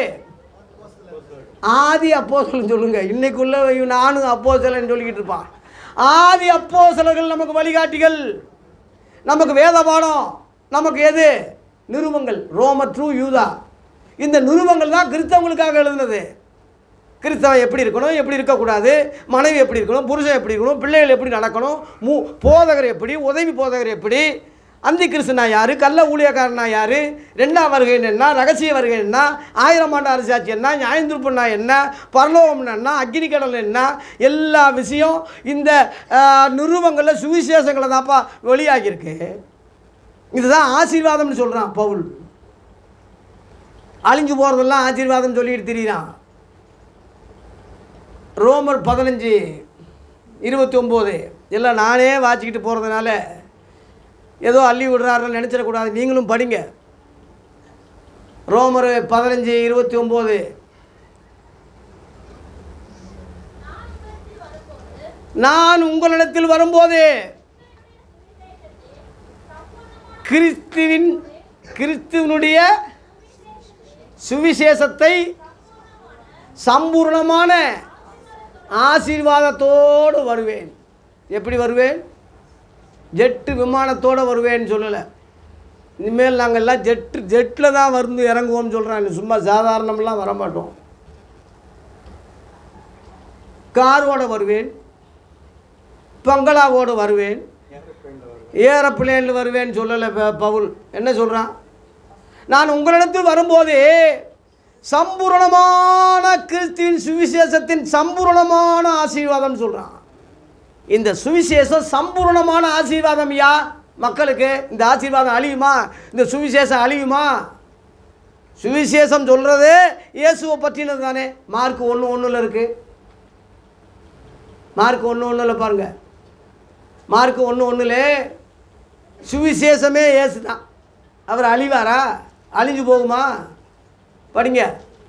ஆதி அப்போஸ்தலன் சொல்லுங்க இன்னைக்குள்ள இவன் நானும் அப்போஸ்தலன் சொல்லிக்கிட்டு இருப்பான் ஆதி அப்போஸ்தலர்கள் நமக்கு வழிகாட்டிகள் நமக்கு வேத பாடம் நமக்கு எது நிருபங்கள் ரோம ட்ரூ யூதா இந்த நிருபங்கள் தான் கிறிஸ்தவங்களுக்காக எழுதுனது கிறிஸ்தவன் எப்படி இருக்கணும் எப்படி இருக்கக்கூடாது மனைவி எப்படி இருக்கணும் புருஷன் எப்படி இருக்கணும் பிள்ளைகள் எப்படி நடக்கணும் மூ போதகர் எப்படி உதவி போதகர் எப்படி அந்தி கிறிஸ்துனா யார் கள்ள ஊழியக்காரனா யார் ரெண்டாம் வருகை என்ன ரகசிய வருகை என்ன ஆயிரம் ஆண்டு அரசாட்சி என்ன நியாயந்திருப்புனா என்ன பரலோகம்னா என்ன அக்னி கடல் என்ன எல்லா விஷயம் இந்த நிறுவங்களில் சுவிசேஷங்களை தான்ப்பா வெளியாகியிருக்கு இதுதான் ஆசீர்வாதம்னு சொல்கிறான் பவுல் அழிஞ்சு போகிறதெல்லாம் ஆசீர்வாதம் சொல்லிட்டு திரியிறான் ரோமர் பதினஞ்சு இருபத்தி ஒம்பது எல்லாம் நானே வாச்சிக்கிட்டு போகிறதுனால ஏதோ அள்ளி விடுறாருன்னு நினச்சிடக்கூடாது நீங்களும் படிங்க ரோமர் பதினஞ்சு இருபத்தி ஒம்பது நான் உங்களிடத்தில் வரும்போது கிறிஸ்துவின் கிறிஸ்துவனுடைய சுவிசேஷத்தை சம்பூர்ணமான ஆசீர்வாதத்தோடு வருவேன் எப்படி வருவேன் ஜெட்டு விமானத்தோடு வருவேன்னு சொல்லலை இனிமேல் நாங்கள் எல்லாம் ஜெட்டு ஜெட்டில் தான் வந்து இறங்குவோம்னு சொல்கிறாங்க சும்மா சாதாரணமெல்லாம் வரமாட்டோம் காரோட வருவேன் பங்களாவோடு வருவேன் ஏரோப்ளேனில் வருவேன்னு சொல்லலை ப- பவுல் என்ன சொல்கிறான் நான் உங்களிடத்தில் வரும்போது சம்பூரணமான கிறிஸ்துவின் சுவிசேஷத்தின் சம்பூரணமான ஆசீர்வாதம் சொல்கிறான் இந்த சுவிசேஷம் சம்பூரணமான ஆசீர்வாதம் யா மக்களுக்கு இந்த ஆசீர்வாதம் அழியுமா இந்த சுவிசேஷம் அழியுமா சுவிசேஷம் சொல்கிறது இயேசுவை பற்றினது தானே மார்க் ஒன்று ஒன்றில் இருக்குது மார்க் ஒன்று ஒன்றில் பாருங்கள் மார்க் ஒன்று ஒன்றில் சுவிசேஷமே இயேசு தான் அவர் அழிவாரா அழிஞ்சு போகுமா படிங்க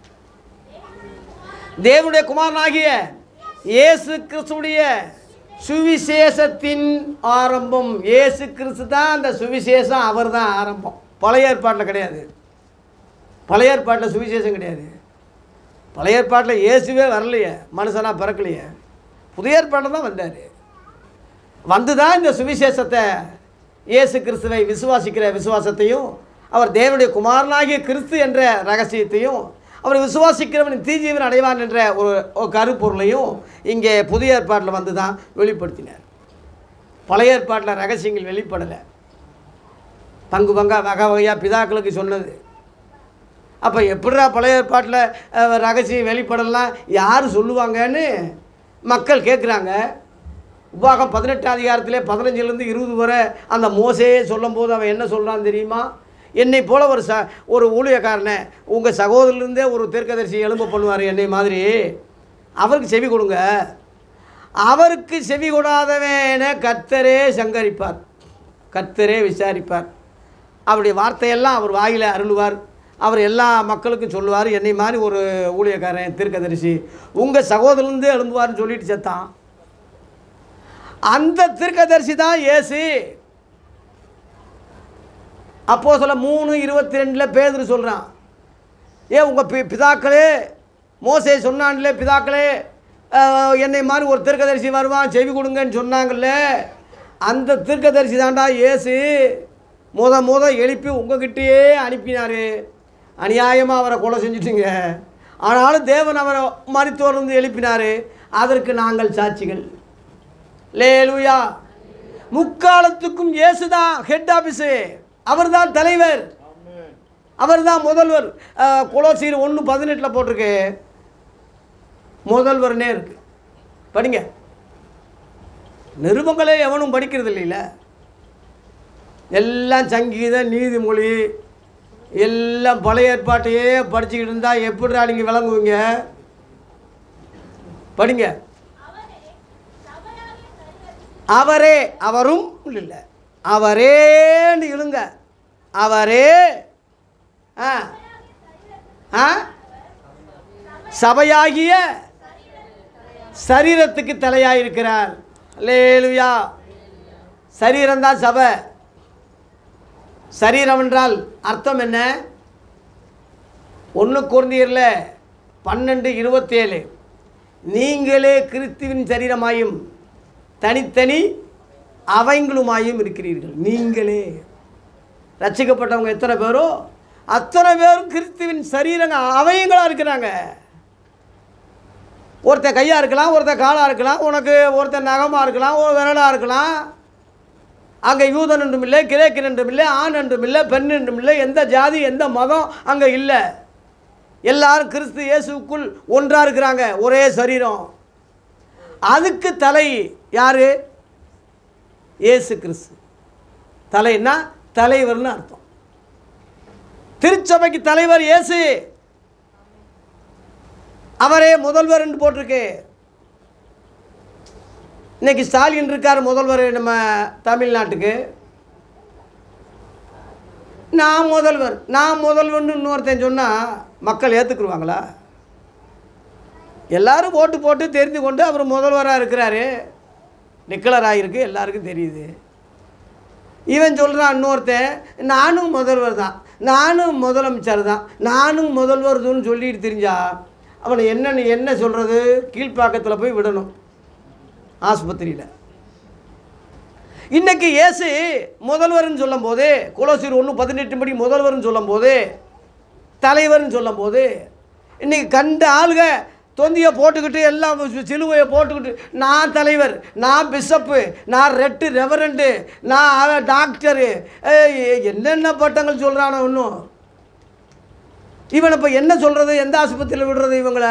தேவனுடைய குமாரனாகிய இயேசு கிறிஸ்துடைய சுவிசேஷத்தின் ஆரம்பம் இயேசு கிறிஸ்து தான் அந்த சுவிசேஷம் அவர் தான் ஆரம்பம் பழைய ஏற்பாட்டில் கிடையாது பழைய ஏற்பாட்டில் சுவிசேஷம் கிடையாது பழைய ஏற்பாட்டில் இயேசுவே வரலையே மனுஷனாக பிறக்கலையே புதிய ஏற்பாட்டில் தான் வந்தார் வந்து தான் இந்த சுவிசேஷத்தை இயேசு கிறிஸ்துவை விசுவாசிக்கிற விசுவாசத்தையும் அவர் தேவனுடைய குமாரனாகிய கிறிஸ்து என்ற ரகசியத்தையும் அவர் விசுவாசிக்கிறவன் தீஜீவன் அடைவான் என்ற ஒரு ஒரு கருப்பொருளையும் இங்கே புதிய ஏற்பாட்டில் வந்து தான் வெளிப்படுத்தினார் பழைய ஏற்பாட்டில் ரகசியங்கள் வெளிப்படலை பங்கு பங்கா வகை வகையாக பிதாக்களுக்கு சொன்னது அப்போ எப்படிடா பழைய ஏற்பாட்டில் அஹ், ரகசியம் வெளிப்படலாம் யார் சொல்லுவாங்கன்னு மக்கள் கேட்குறாங்க உபாகம் பதினெட்டு அதிகாரத்திலே பதினஞ்சுலேருந்து இருபது வரை அந்த மோசையே சொல்லும்போது அவன் என்ன சொல்கிறான் தெரியுமா என்னை போல ஒரு ச ஒரு ஊழியக்காரனை உங்கள் சகோதரிலிருந்தே ஒரு தீர்க்கதரிசி எலும்பு பண்ணுவார் என்னை மாதிரி அவருக்கு செவி கொடுங்க அவருக்கு செவி கொடாதவன கர்த்தரே சங்கரிப்பார் கர்த்தரே விசாரிப்பார் அவருடைய வார்த்தையெல்லாம் அவர் வாயில் அருளுவார் அவர் எல்லா மக்களுக்கும் சொல்லுவார் என்னை மாதிரி ஒரு ஊழியக்காரன் தீர்க்கதரிசி உங்கள் சகோதரர்லேருந்தே எழும்புவார்னு சொல்லிட்டு செத்தான் அந்த தீர்க்கதரிசி தான் இயேசு அப்போ சொல்ல மூணு இருபத்தி ரெண்டில் பேதுரு சொல்கிறான் ஏ உங்கள் பி பிதாக்களே மோசே சொன்னான்ல பிதாக்களே அஹ், என்னை மாதிரி ஒரு தீர்க்கதரிசி வருவான் செவி கொடுங்கன்னு சொன்னாங்கல்ல அந்த தீர்க்கதரிசி தாண்டா இயேசு முத முத எழுப்பி உங்ககிட்டயே அனுப்பினார் அநியாயமாக அவரை கொலை செஞ்சுட்டீங்க ஆனாலும் தேவன் அவரை மருத்துவருந்து எழுப்பினார் அதற்கு நாங்கள் சாட்சிகள் லேலுயா முக்காலத்துக்கும் இயேசுதான் ஹெட் ஆஃபீஸு அவர்தான் தலைவர் அவர்தான் முதல்வர் அஹ், கொலோசீர் ஒன்று பதினெட்டில் போட்டிருக்கு முதல்வர்னே இருக்கு படிங்க நிருபங்களே எவனும் படிக்கிறது இல்லைல்ல எல்லாம் சங்கீதம் நீதிமொழி எல்லாம் பழைய ஏற்பாட்டையே படிச்சுக்கிட்டு இருந்தால் எப்படிடா நீங்கள் விளங்குவீங்க படிங்க அவரே அவரும் இல்லை அவரேன்னு இழுங்க அவரே ஆ ஆ சபையாகிய சரீரத்துக்கு தலையாயிருக்கிறார் லேலுயா சரீரம்தான் சபை சரீரம் என்றால் அர்த்தம் என்ன ஒன்று குறைந்தீரில் பன்னெண்டு இருபத்தேழு நீங்களே கிறிஸ்துவின் சரீரமாயும் தனித்தனி அவைங்களுமாயும் இருக்கிறீர்கள் நீங்களே ரட்சிக்கப்பட்டவங்க எத்தனை பேரோ அத்தனை பேரும் கிறிஸ்துவின் சரீரங்க அவயங்களாக இருக்கிறாங்க ஒருத்தன் கையாக இருக்கலாம் ஒருத்தன் காலாக இருக்கலாம் உனக்கு ஒருத்தன் நகமாக இருக்கலாம் ஒரு விரலாக இருக்கலாம் அங்கே யூதன் என்றும் இல்லை கிரேக்கன் என்றும் இல்லை ஆண் என்றும் இல்லை பெண் என்றும் இல்லை எந்த ஜாதி எந்த மதம் அங்கே இல்லை எல்லாரும் கிறிஸ்து இயேசுக்குள் ஒன்றாக இருக்கிறாங்க ஒரே சரீரம் அதுக்கு தலை யார் இயேசு கிறிஸ்து தலைன்னா தலைவர்னு அர்த்தம் திருச்சபைக்கு தலைவர் இயேசு அவரே முதல்வர் என்று போட்டிருக்கு இன்னைக்கு ஸ்டாலின் இருக்கார் முதல்வர் நம்ம தமிழ்நாட்டுக்கு நான் முதல்வர் நான் முதல்வர்னு இன்னொருத்தன் சொன்னால் மக்கள் ஏற்றுக்குருவாங்களா எல்லாரும் ஓட்டு போட்டு தெரிந்து கொண்டு அவர் முதல்வராக இருக்கிறாரு டிக்ளர் ஆகிருக்கு எல்லாருக்கும் தெரியுது இவன் சொல்கிறான் இன்னொருத்தன் நானும் முதல்வர் தான் நானும் முதலமைச்சர் தான் நானும் முதல்வர்துன்னு சொல்லிட்டு தெரிஞ்சா அவனை என்னன்னு என்ன சொல்கிறது கீழ்ப்பாக்கத்தில் போய் விடணும் ஆஸ்பத்திரியில் இன்னைக்கு இயேசு முதல்வர்னு சொல்லும்போது குலசீர் ஒன்று பதினெட்டு படி முதல்வர்னு சொல்லும்போது தலைவர்னு சொல்லும்போது இன்னைக்கு கண்ட ஆளுக தொந்தியை போட்டுக்கிட்டு எல்லாம் சி- சிலுவையை போட்டுக்கிட்டு நான் தலைவர் நான் பிஷப்பு நான் ரெட்டு ரெவரண்டு நான் அவ- டாக்டரு ஏய், என்னென்ன பட்டங்கள் சொல்கிறானோ இன்னும் இவனை இப்போ என்ன சொல்கிறது எந்த ஆஸ்பத்திரியில் விடுறது இவங்கள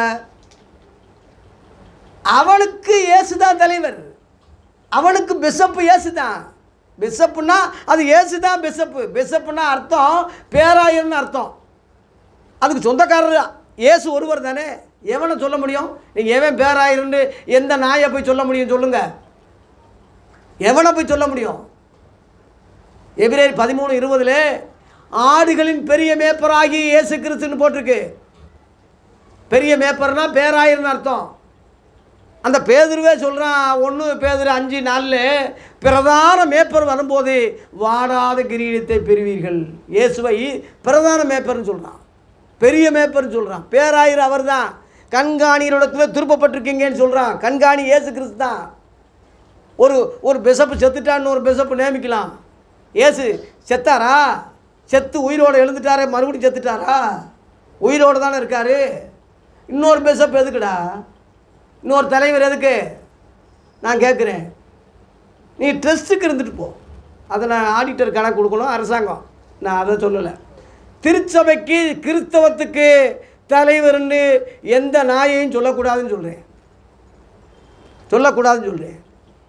அவனுக்கு இயேசு தான் தலைவர் அவனுக்கு பிஷப்பு இயேசு தான் பிஷப்புனா அது இயேசு தான் பிஷப்பு பிஷப்புனா அர்த்தம் பேராயர்னு அர்த்தம் அதுக்கு சொந்தக்காரர் இயேசு ஒருவர் தானே எவனை சொல்ல முடியும் நீங்கள் எவன் பேராயிருன்னு எந்த நாயை போய் சொல்ல முடியும் சொல்லுங்க எவனை போய் சொல்ல முடியும் எபிரேர் பதிமூணு இருபதுல ஆடுகளின் பெரிய மேப்பராகி இயேசு கிறிஸ்துன்னு போட்டிருக்கு பெரிய மேப்பர்னா பேராயர்னு அர்த்தம் அந்த பேதுருவே சொல்கிறான் ஒன்று பேதுரு அஞ்சு நாளில் பிரதான மேப்பர் வரும்போது வாடாத கிரீடத்தை பெறுவீர்கள் இயேசுவை பிரதான மேப்பர்னு சொல்கிறான் பெரிய மேப்பர்னு சொல்கிறான் பேராயர் அவர் தான் கண்காணியரிடத்துல திருப்பப்பட்டிருக்கீங்கன்னு சொல்கிறான் கண்காணி இயேசு கிறிஸ்து தான் ஒரு ஒரு பிசப்பு செத்துட்டான்னு ஒரு பிசப்பு நியமிக்கலாம் ஏசு செத்தாரா செத்து உயிரோடு எழுந்துட்டாரே மறுபடியும் செத்துட்டாரா உயிரோடு தானே இருக்காரு இன்னொரு பிசப் எதுக்குடா இன்னொரு தலைவர் எதுக்கு நான் கேட்குறேன் நீ ட்ரெஸ்ட்டுக்கு இருந்துட்டு போ அதை நான் ஆடிட்டர் கணக்கு கொடுக்கணும் அரசாங்கம் நான் அதை சொல்லலை திருச்சபைக்கு கிறிஸ்தவத்துக்கு தலைவர்னு எந்த நாயையும் சொல்லக்கூடாதுன்னு சொல்கிறேன் சொல்லக்கூடாதுன்னு சொல்கிறேன்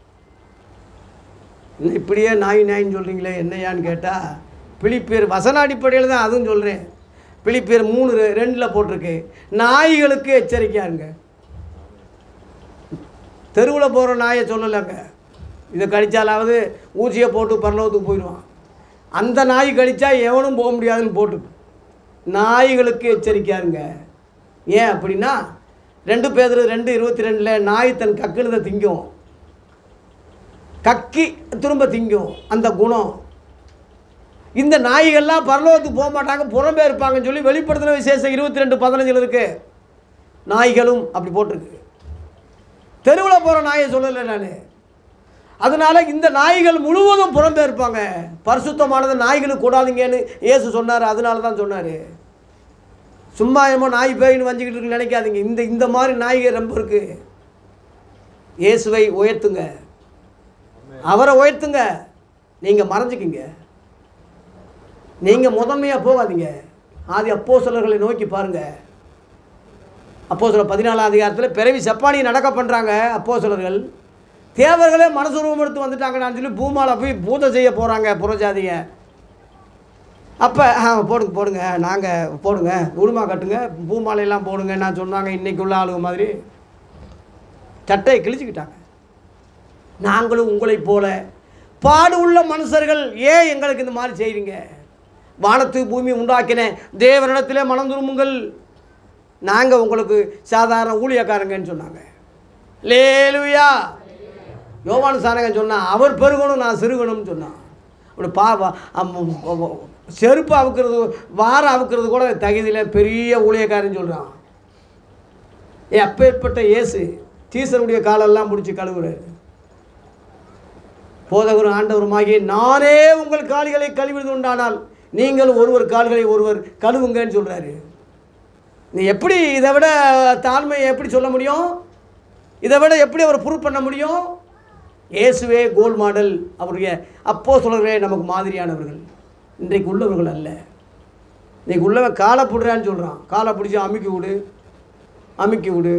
என்ன இப்படியே நாய் நாயின்னு சொல்கிறீங்களே என்னையான்னு கேட்டால் பிலிப்பேர் வசன அடிப்படையில் தான் அதுவும் சொல்கிறேன் பிலிப்பேர் மூணு ரெ- ரெண்டில் போட்டிருக்கு நாய்களுக்கு எச்சரிக்கையா இருங்க தெருவில் போகிற நாயை சொல்லலைங்க இதை கடித்தாலாவது ஊசியை போட்டு பரலோகத்துக்கு போயிடுவான் அந்த நாய் கடித்தா எவனும் போக முடியாதுன்னு போட்டு நாய்களுக்கு எச்சரிக்கையா இருங்க ஏன் அப்படின்னா ரெண்டு பேர் ரெண்டு இருபத்தி ரெண்டில் நாய் தன் கக்கினதை திங்கும் கக்கி திரும்ப திங்கும் அந்த குணம் இந்த நாய்கள்லாம் பரலோகத்துக்கு போக மாட்டாங்க புறம்பே இருப்பாங்கன்னு சொல்லி வெளிப்படுத்தின விசேஷம் இருபத்தி ரெண்டு பதினஞ்சில் இருக்கு நாய்களும் அப்படி போட்டிருக்கு தெருவில் போகிற நாயை சொல்லலை நான் அதனால இந்த நாய்கள் முழுவதும் புறம்பே இருப்பாங்க பரிசுத்தமானது நாய்களுக்கு கூடாதுங்கன்னு இயேசு சொன்னார் அதனால தான் சொன்னார் சும்மா என்னமோ நாய் பேயின்னு வஞ்சிக்கிட்டு இருக்குன்னு நினைக்காதீங்க இந்த இந்த மாதிரி நாய்கள் ரொம்ப இருக்குது இயேசுவை உயர்த்துங்க அவரை உயர்த்துங்க நீங்கள் மறைஞ்சிக்கிங்க நீங்கள் முதன்மையாக போகாதீங்க ஆதி அப்போஸ்தலர்களை நோக்கி பாருங்க அப்போஸ்தலர் பதினாலாம் அதிகாரத்தில் பிறவி செப்பானியை நடக்க பண்ணுறாங்க அப்போஸ்தலர்கள் தேவர்களே மனசுருவம் எடுத்து வந்துட்டாங்கன்னு சொல்லி பூமால போய் பூஜை செய்ய போகிறாங்க புறஜாதிங்க அப்போ போடுங்க போடுங்க நாங்கள் போடுங்க உருமா கட்டுங்க பூமாலையெல்லாம் போடுங்க நான் சொன்னாங்க இன்னைக்கு உள்ள ஆளுங்க மாதிரி சட்டையை கிழிச்சுக்கிட்டாங்க நாங்களும் உங்களைப் போல பாடு உள்ள மனுஷர்கள் ஏன் எங்களுக்கு இந்த மாதிரி செய்கிறீங்க வானத்து பூமி உண்டாக்கின தேவனிடத்திலே மனம் திரும்புங்கள் நாங்கள் உங்களுக்கு சாதாரண ஊழியக்காரங்கன்னு சொன்னாங்க லேலுயா யோவான் சாரகன் சொன்னான் அவர் பெருகணும் நான் சிறுகணும்னு சொன்னான் அப்படி பா வா- அம் அம் செருப்பு அவுக்கிறது வாரம் அவுக்கிறது கூட தகுதியில் பெரிய ஊழியக்காரன்னு சொல்கிறான் ஏ அப்பேற்பட்ட இயேசு டீசருடைய காலெல்லாம் பிடிச்சி கழுவுறாரு போதகரும் ஆண்டவருமாகிய நானே உங்கள் கால்களை கழுவிடுவது உண்டானால் நீங்கள் ஒருவர் கால்களை ஒருவர் கழுவுங்கன்னு சொல்கிறாரு நீ எப்படி இதை விட தாழ்மையை எப்படி சொல்ல முடியும் இதை விட எப்படி அவர் ப்ரூவ் பண்ண முடியும் இயேசுவே கோல் மாடல் அவருடைய அப்போ சொல்கிறே நமக்கு மாதிரியானவர்கள் இன்றைக்கு உள்ளவர்கள் அல்ல இன்னைக்கு உள்ளவன் காலை பிடுறான்னு சொல்கிறான் காலை பிடிச்சி அமுக்கி விடு அமுக்கி விடு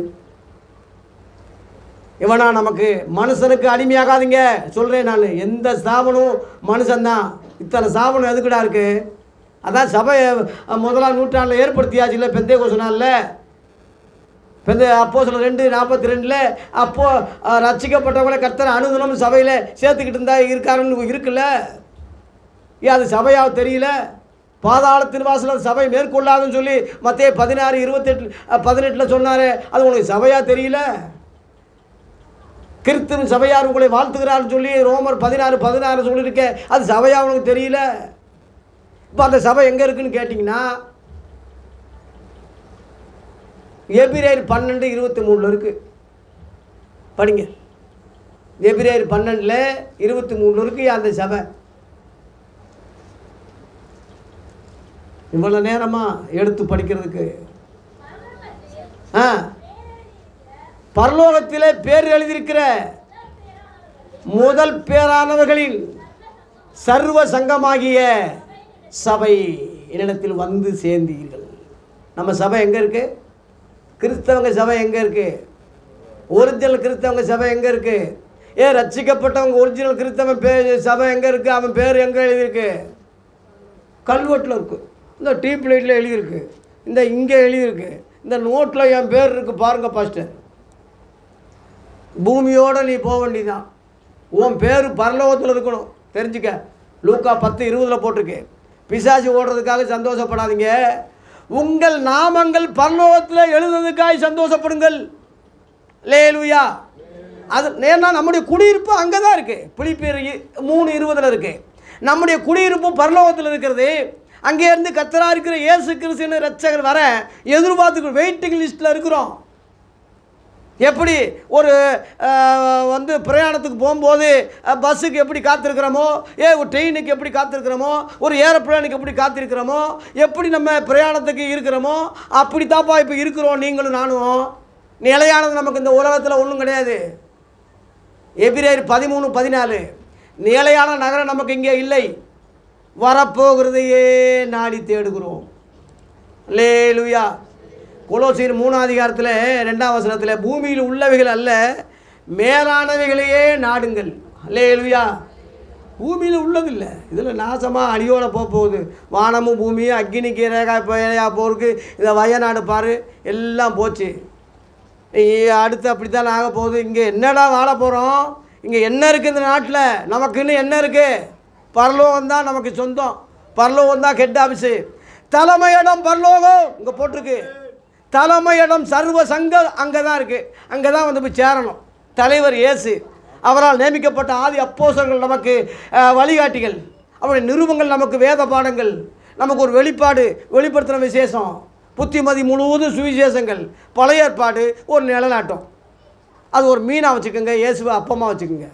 இவனா நமக்கு மனுஷனுக்கு அடிமையாகாதீங்க சொல்கிறேன் நான் எந்த ஸ்தாபனம் மனுஷன்தான் இத்தனை ஸ்தாபனம் எதுக்குடா இருக்கு அதான் சபை அஹ், முதலாம் நூற்றாண்டில் ஏற்படுத்தியாச்சு இல்லை பெந்தே கோசனாலில் பெந்த அப்போ சில ரெண்டு நாற்பத்தி ரெண்டில் அப்போ அஹ், ரட்சிக்கப்பட்டவங்களை கர்த்தர் அனுதினம் சபையில் சேர்த்துக்கிட்டு இருந்தா இருக்காருன்னு இருக்குல்ல ஏன் அது சபையாக தெரியல பாதாளத்தின் வாசலில் சபை மேற்கொள்ளாதுன்னு சொல்லி மத்திய பதினாறு இருபத்தெட்டு பதினெட்டில் சொன்னார் அது உனக்கு சபையாக தெரியல கிறிஸ்துவின் சபையார் உங்களை வாழ்த்துகிறார்னு சொல்லி ரோமர் பதினாறு பதினாறு சொல்லியிருக்க அது சபையாக உனக்கு தெரியல இப்போ அந்த சபை எங்கே இருக்குன்னு கேட்டிங்கன்னா எபிரேயர் பன்னெண்டு இருபத்தி மூணில் இருக்குது படிங்க எபிரேயர் பன்னெண்டில் இருபத்தி மூணில் இருக்கு அந்த சபை இவ்வளோ நேரமாக எடுத்து படிக்கிறதுக்கு ஆ பரலோகத்திலே பேர் எழுதியிருக்கிற முதல் பேரானவர்களின் சர்வ சங்கமாகிய சபை என்னிடத்தில் வந்து சேர்ந்தீர்கள் நம்ம சபை எங்கே இருக்குது கிறிஸ்தவங்க சபை எங்கே இருக்குது ஒரிஜினல் கிறிஸ்தவங்க சபை எங்கே இருக்குது ஏன் ரட்சிக்கப்பட்டவங்க ஒரிஜினல் கிறிஸ்தவன் பே சபை எங்கே இருக்குது அவன் பேர் எங்கே எழுதியிருக்கு கல்வெட்டில் இருக்குது இந்த டீ பிளேட்டில் எழுதியிருக்கு இந்த இங்கே எழுதியிருக்கு இந்த நோட்டில் என் பேர் இருக்குது பாருங்கள் பாஸ்டர் பூமியோடு நீ போக வேண்டியதான் உன் பேர் பரலோகத்தில் இருக்கணும் தெரிஞ்சுக்க லூக்கா பத்து இருபதில் போட்டிருக்கு பிசாசு ஓடுறதுக்காக சந்தோஷப்படாதீங்க உங்கள் நாமங்கள் பரலோகத்தில் எழுதுறதுக்காக சந்தோஷப்படுங்கள் லேலுயா அது ஏன்னா நம்முடைய குடியிருப்பு அங்கே தான் இருக்குது பிலிப்பியர் இ- மூணு இருபதில் இருக்குது நம்முடைய குடியிருப்பு பரலோகத்தில் இருக்கிறது அங்கேருந்து கத்தரா இருக்கிற இயேசு கிறிஸ்துன்னு ரட்சகர் வர எதிர்பார்த்து வெயிட்டிங் லிஸ்ட்டில் இருக்கிறோம் எப்படி ஒரு அஹ், வந்து பிரயாணத்துக்கு போகும்போது அஹ், பஸ்ஸுக்கு எப்படி காத்திருக்கிறோமோ ஏ ஒரு ட்ரெயினுக்கு எப்படி காத்திருக்கிறோமோ ஒரு ஏரோப்ளேனுக்கு எப்படி காத்திருக்கிறோமோ எப்படி நம்ம பிரயாணத்துக்கு இருக்கிறோமோ அப்படி தாப்பா இப்போ இருக்கிறோம் நீங்களும் நானும் நிலையானது நமக்கு இந்த உலகத்தில் ஒன்றும் கிடையாது எபிரேயர் பதிமூணு பதினாலு நிலையான நகரம் நமக்கு இங்கே இல்லை வரப்போகிறதையே நாடி தேடுகிறோம் லேலுயா கொலோசியர் மூணாம் அதிகாரத்தில் ரெண்டாம் வசனத்தில் பூமியில் உள்ளவைகள் அல்ல மேலானவைகளையே நாடுங்கள் லேலுயா பூமியில் உள்ளதில்லை இதில் நாசமாக அடியோட போக போகுது வானமும் பூமியும் அக்னிக்கு ரேகா பேரையா போருக்கு இந்த வயநாடு பாரு எல்லாம் போச்சு இ- அடுத்து அப்படி தான் ஆக போகுது இங்கே என்னடா வாழ போகிறோம் இங்கே என்ன இருக்குது இந்த நாட்டில் நமக்குன்னு என்ன இருக்குது பரலோகம் தான் நமக்கு சொந்தம் பரலோகம் தான் ஹெட் ஆஃபீஸு தலைமையிடம் பரலோகம் இங்கே போட்டிருக்கு தலைமையிடம் சர்வ சங்கம் அங்கே தான் இருக்குது அங்கே தான் வந்து போய் சேரணும் தலைவர் இயேசு அவரால் நியமிக்கப்பட்ட ஆதி அப்போஸ்தலர்கள் நமக்கு அஹ், வழிகாட்டிகள் அவருடைய நிருபங்கள் நமக்கு வேத பாடங்கள் நமக்கு ஒரு வெளிப்பாடு வெளிப்படுத்துகிற விசேஷம் புத்திமதி முழுவதும் சுவிசேஷங்கள் பழைய ஏற்பாடு ஒரு நிலநாட்டம் அது ஒரு மீனாக வச்சுக்கோங்க இயேசுவை அப்பமாக வச்சுக்கோங்க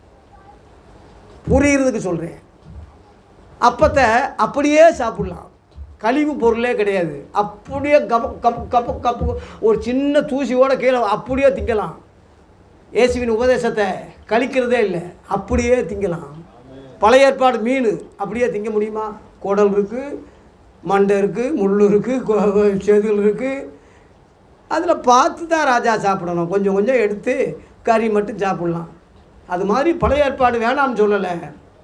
புரியுறதுக்கு சொல்கிறேன் அப்பத்தை அப்படியே சாப்பிடலாம் கழிவு பொருளே கிடையாது அப்படியே கப்பு கப்பு கப்பு கப்பு ஒரு சின்ன தூசியோட கீழே அப்படியே திங்கலாம் இயேசுவின் உபதேசத்தை கழிக்கிறதே இல்லை அப்படியே திங்கலாம் பழைய ஏற்பாடு மீன் அப்படியே திங்க முடியுமா குடல் இருக்குது மண்டை இருக்குது முள் இருக்குது செதில் இருக்குது அதில் பார்த்து தான் ராஜா சாப்பிடணும் கொஞ்சம் கொஞ்சம் எடுத்து கறி மட்டும் சாப்பிட்லாம் அது மாதிரி பழைய ஏற்பாடு வேணாம்னு சொல்லலை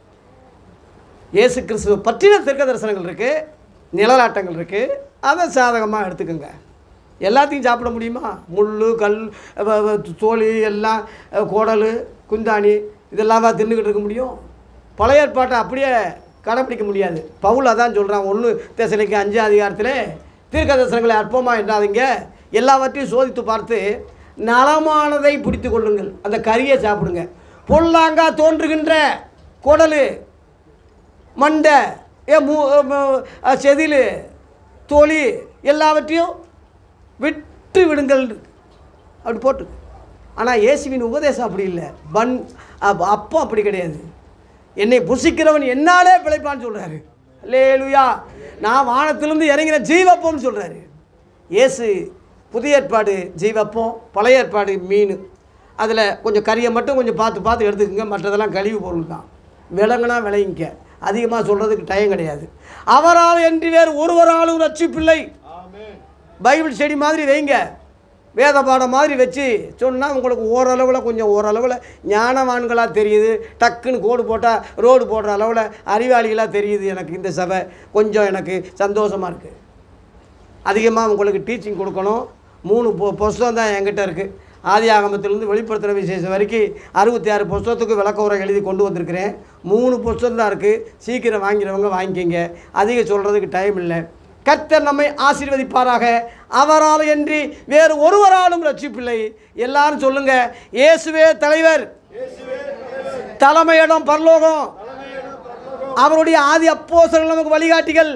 இயேசு கிறிஸ்துவ பற்றின தீர்க்க தரிசனங்கள் இருக்குது நிழலாட்டங்கள் இருக்குது அதை சாதகமாக எடுத்துக்கோங்க எல்லாத்தையும் சாப்பிட முடியுமா முள் கல் வ- வ- தோலி எல்லாம் அஹ், குடல் குந்தாணி இதெல்லாமா தின்னுக்கிட்டு இருக்க முடியும் பழைய ஏற்பாட்டை அப்படியே கடைப்பிடிக்க முடியாது பவுல் அதான் சொல்கிறான் ஒன்று தேசனைக்கு அஞ்சு அதிகாரத்தில் தீர்க்க தரிசனங்களை அற்பமாக எண்ணாதீங்க எல்லாவற்றையும் சோதித்து பார்த்து நலமானதை பிடித்து கொள்ளுங்கள் அந்த கறியை சாப்பிடுங்க பொல்லாங்கா தோன்றுகின்ற குடல் மண்டை ஏ மூ ம- அஹ் செதில் தோழி எல்லாவற்றையும் விட்டு விடுங்கள் அப்படி போட்டு ஆனால் இயேசுவின் உபதேசம் அப்படி இல்லை பன் அப்- அப்பம் அப்படி கிடையாது என்னை புசிக்கிறவன் என்னாலே பிழைப்பான்னு சொல்கிறாரு லேலுயா நான் வானத்திலிருந்து இறங்கின ஜீவப்பம்னு சொல்கிறாரு இயேசு புதிய ஏற்பாடு ஜீவப்பம் பழைய ஏற்பாடு மீன் அதில் கொஞ்சம் கறியை மட்டும் கொஞ்சம் பார்த்து பார்த்து எடுத்துக்கோங்க மற்றதெல்லாம் கழிவு பொருள் தான் விலங்குனா விளையிங்க அதிகமாக சொல்கிறதுக்கு டைம் கிடையாது அவரால் என்று வேறு ஒருவராலும் ரட்சிப்பில்லை பைபிள் செடி மாதிரி வைங்க வேத பாடம் மாதிரி வச்சு சொன்னால் உங்களுக்கு ஓரளவில் கொஞ்சம் ஓரளவில் ஞானவான்களாக தெரியுது டக்குன்னு கோடு போட்டால் ரோடு போடுற அளவில் அறிவாளிகளாக தெரியுது எனக்கு இந்த சபை கொஞ்சம் எனக்கு சந்தோஷமாக இருக்குது அதிகமாக உங்களுக்கு டீச்சிங் கொடுக்கணும் மூணு பொ புஸ்தகம் தான் என்கிட்ட இருக்குது ஆதி ஆகமத்திலிருந்து வெளிப்படுத்துகிற விசேஷம் வரைக்கும் அறுபத்தி ஆறு புஸ்தகத்துக்கு விளக்க உரை எழுதி கொண்டு வந்திருக்கிறேன் மூணு புஸ்தகம் தான் இருக்குது சீக்கிரம் வாங்கிறவங்க வாங்கிக்கங்க அதிக சொல்கிறதுக்கு டைம் இல்லை கர்த்தர் நம்மை ஆசீர்வதிப்பாராக அவரால் என்று வேறு ஒருவராலும் ரட்சிப்பில்லை எல்லாரும் சொல்லுங்க இயேசுவே தலைவர் தலைமையிடம் பரலோகம் அவருடைய ஆதி அப்போஸ்தலர்கள் நமக்கு வழிகாட்டிகள்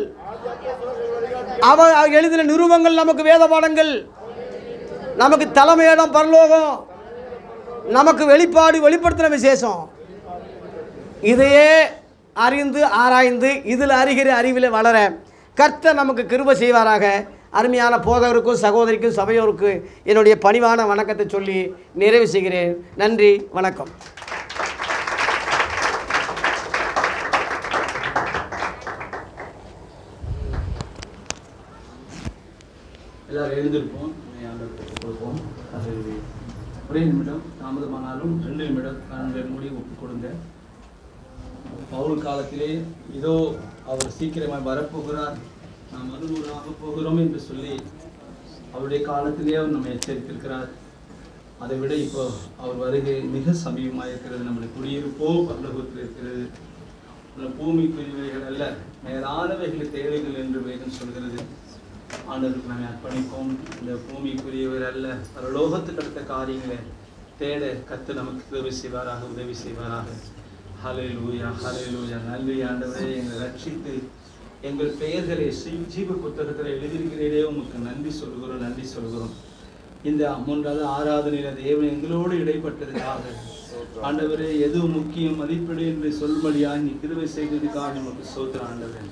அவர் எழுதின நிருபங்கள் நமக்கு வேத பாடங்கள் நமக்கு தலைமையிடம் பரலோகம் நமக்கு வெளிப்பாடு வெளிப்படுத்தின விசேஷம் இதையே அறிந்து ஆராய்ந்து இதில் அறிகிற அறிவில் வளர கர்த்தர் நமக்கு கிருபை செய்வாராக அருமையான போதகருக்கும் சகோதரிக்கும் சபையோருக்கு என்னுடைய பணிவான வணக்கத்தை சொல்லி நிறைவு செய்கிறேன் நன்றி வணக்கம் எல்லாரும் எழுந்திருப்போம் நம்மை ஆண்டவருக்கு கொடுப்போம் அது ஒரே நிமிடம் தாமதமானாலும் ரெண்டு நிமிடம் கண்களை மூடி ஒப்பு கொடுங்க பவுல் காலத்திலே இதோ அவர் சீக்கிரமாய் வரப்போகிறார் நாம் மறுநூறாக போகிறோம் என்று சொல்லி அவருடைய காலத்திலே அவர் நம்மை எச்சரித்திருக்கிறார் அதை விட இப்போ அவர் வருகை மிக சமீபமாக இருக்கிறது நம்முடைய குடியிருப்போ பரலோகத்தில் இருக்கிறது உள்ள பூமிக்குரியவைகள் அல்ல மேலானவைகளை தேவைகள் என்று வேதம் சொல்கிறது ஆண்டவருக்கு நாம் அர்ப்பணிப்போம் இந்த பூமிக்குரியவர் அல்ல பரலோகத்துக்கு அடுத்த காரியங்களை தேட கத்து நமக்கு உதவி செய்வாராக உதவி செய்வாராக ஹalleluya ஹalleluya நன்றி ஆண்டவரே எங்களை ரட்சித்து எங்கள் பெயர்களை சி- ஜீவ புத்தகத்தில் எழுதியிருக்கிறீரே உமக்கு நன்றி சொல்கிறோம் நன்றி சொல்கிறோம் இந்த மூன்றாவது ஆராதனையில தேவன் எங்களோடு இடைப்பட்டதுக்காக ஆண்டவரே எது முக்கியம் மதிப்பீடு என்று சொல்லும்படியாக நீ கிருபை செய்ததுக்காக நமக்கு சோத்திர ஆண்டவரே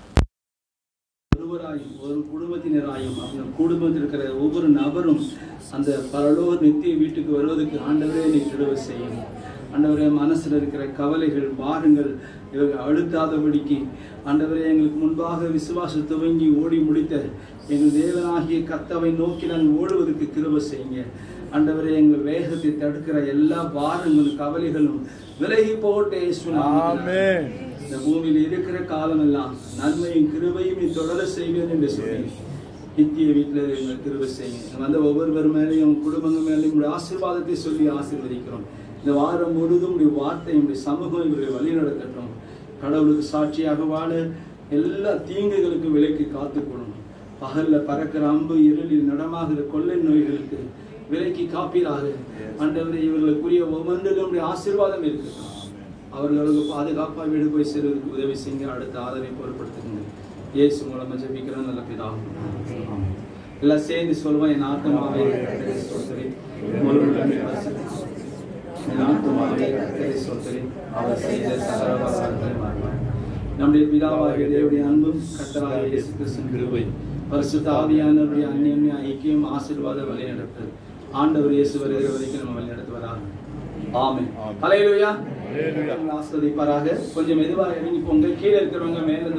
ஒருவராயும் ஒரு குடும்பத்தினராயும் அந்த குடும்பத்தில் இருக்கிற ஒவ்வொரு நபரும் அந்த பரலோக நித்திய வீட்டுக்கு வருவதற்கு ஆண்டவரே நீ கிருபை செய்யும் ஆண்டவரே மனசுல இருக்கிற கவலைகள் பாரங்கள் இவர்கள் அழுத்தாதபடிக்கு ஆண்டவரே எங்களுக்கு முன்பாக விசுவாசம் துவங்கி ஓடி முடித்த எங்கள் தேவனாகிய கத்தவை நோக்கி நாங்கள் ஓடுவதற்கு கிருபை செய்யுங்க ஆண்டவரே எங்கள் வேகத்தை தடுக்கிற எல்லா பாரங்களும் கவலைகளும் விலகி போட்டே ஆமென். இந்த பூமியில் இருக்கிற காலமெல்லாம் நன்மையும் கிருபையும் நீ தொடர செய்வேன் என்று சொல்லி நித்திய வீட்டில் எங்கள் கிருபை செய்யுங்க வந்த ஒவ்வொருவர் மேலேயும் குடும்பங்கள் மேலேயும் உங்களுடைய ஆசீர்வாதத்தை சொல்லி ஆசீர்வதிக்கிறோம் இந்த வாரம் முழுதும் உடைய வார்த்தை உடைய சமூகம் இவர்களை வழி நடத்தட்டும் கடவுளுக்கு சாட்சியாக வாழ எல்லா தீங்குகளுக்கும் விலைக்கு காத்துக்கொள்ளணும் பகல்ல பறக்கிற அம்பு இருளில் நடமாகிற கொள்ளை நோய்களுக்கு விலைக்கு காப்பீராக ஆண்டவரே இவர்களுக்குரிய ஒவ்வொன்றிலும் உடைய ஆசீர்வாதம் இருக்கட்டும் அவர்களுக்கு பாதுகாப்பாக வீடு போய் சேர்வதற்கு உதவி செய்யுங்க அடுத்த ஆதரவை பொருட்படுத்துங்க இயேசு மூலமா ஜெபிக்கிறோம் நல்ல பிதாவும் எல்லாம் சேர்ந்து சொல்லுவோம் என் ஆத்மாவை கர்த்தரை ஸ்தோத்திரி. முழு உள்ளமே பரிசுத்தம். என் ஆத்மாவை கர்த்தரை ஸ்தோத்திரி. அவர் செய்த சகல உபகாரங்களை மறவாய். நம்முடைய பிதாவாகிய தேவனுடைய அன்பும் கர்த்தராகிய இயேசு கிறிஸ்துவின் கிருபை பரிசுத்த ஆவியானவருடைய அந்நியமே ஐக்கியம் ஆசீர்வாத வழிநடத்தல் ஆண்டவர் இயேசு வருகிற வரைக்கும் நம்ம வழிநடத்துவதாக ஆமென் ஆமென். ஹalleluya ஹalleluya. ஆஸ்வதிப்பாராக கொஞ்சம் மெதுவாக இறங்கி போங்க கீழே இருக்கிறவங்க மேல இருந்து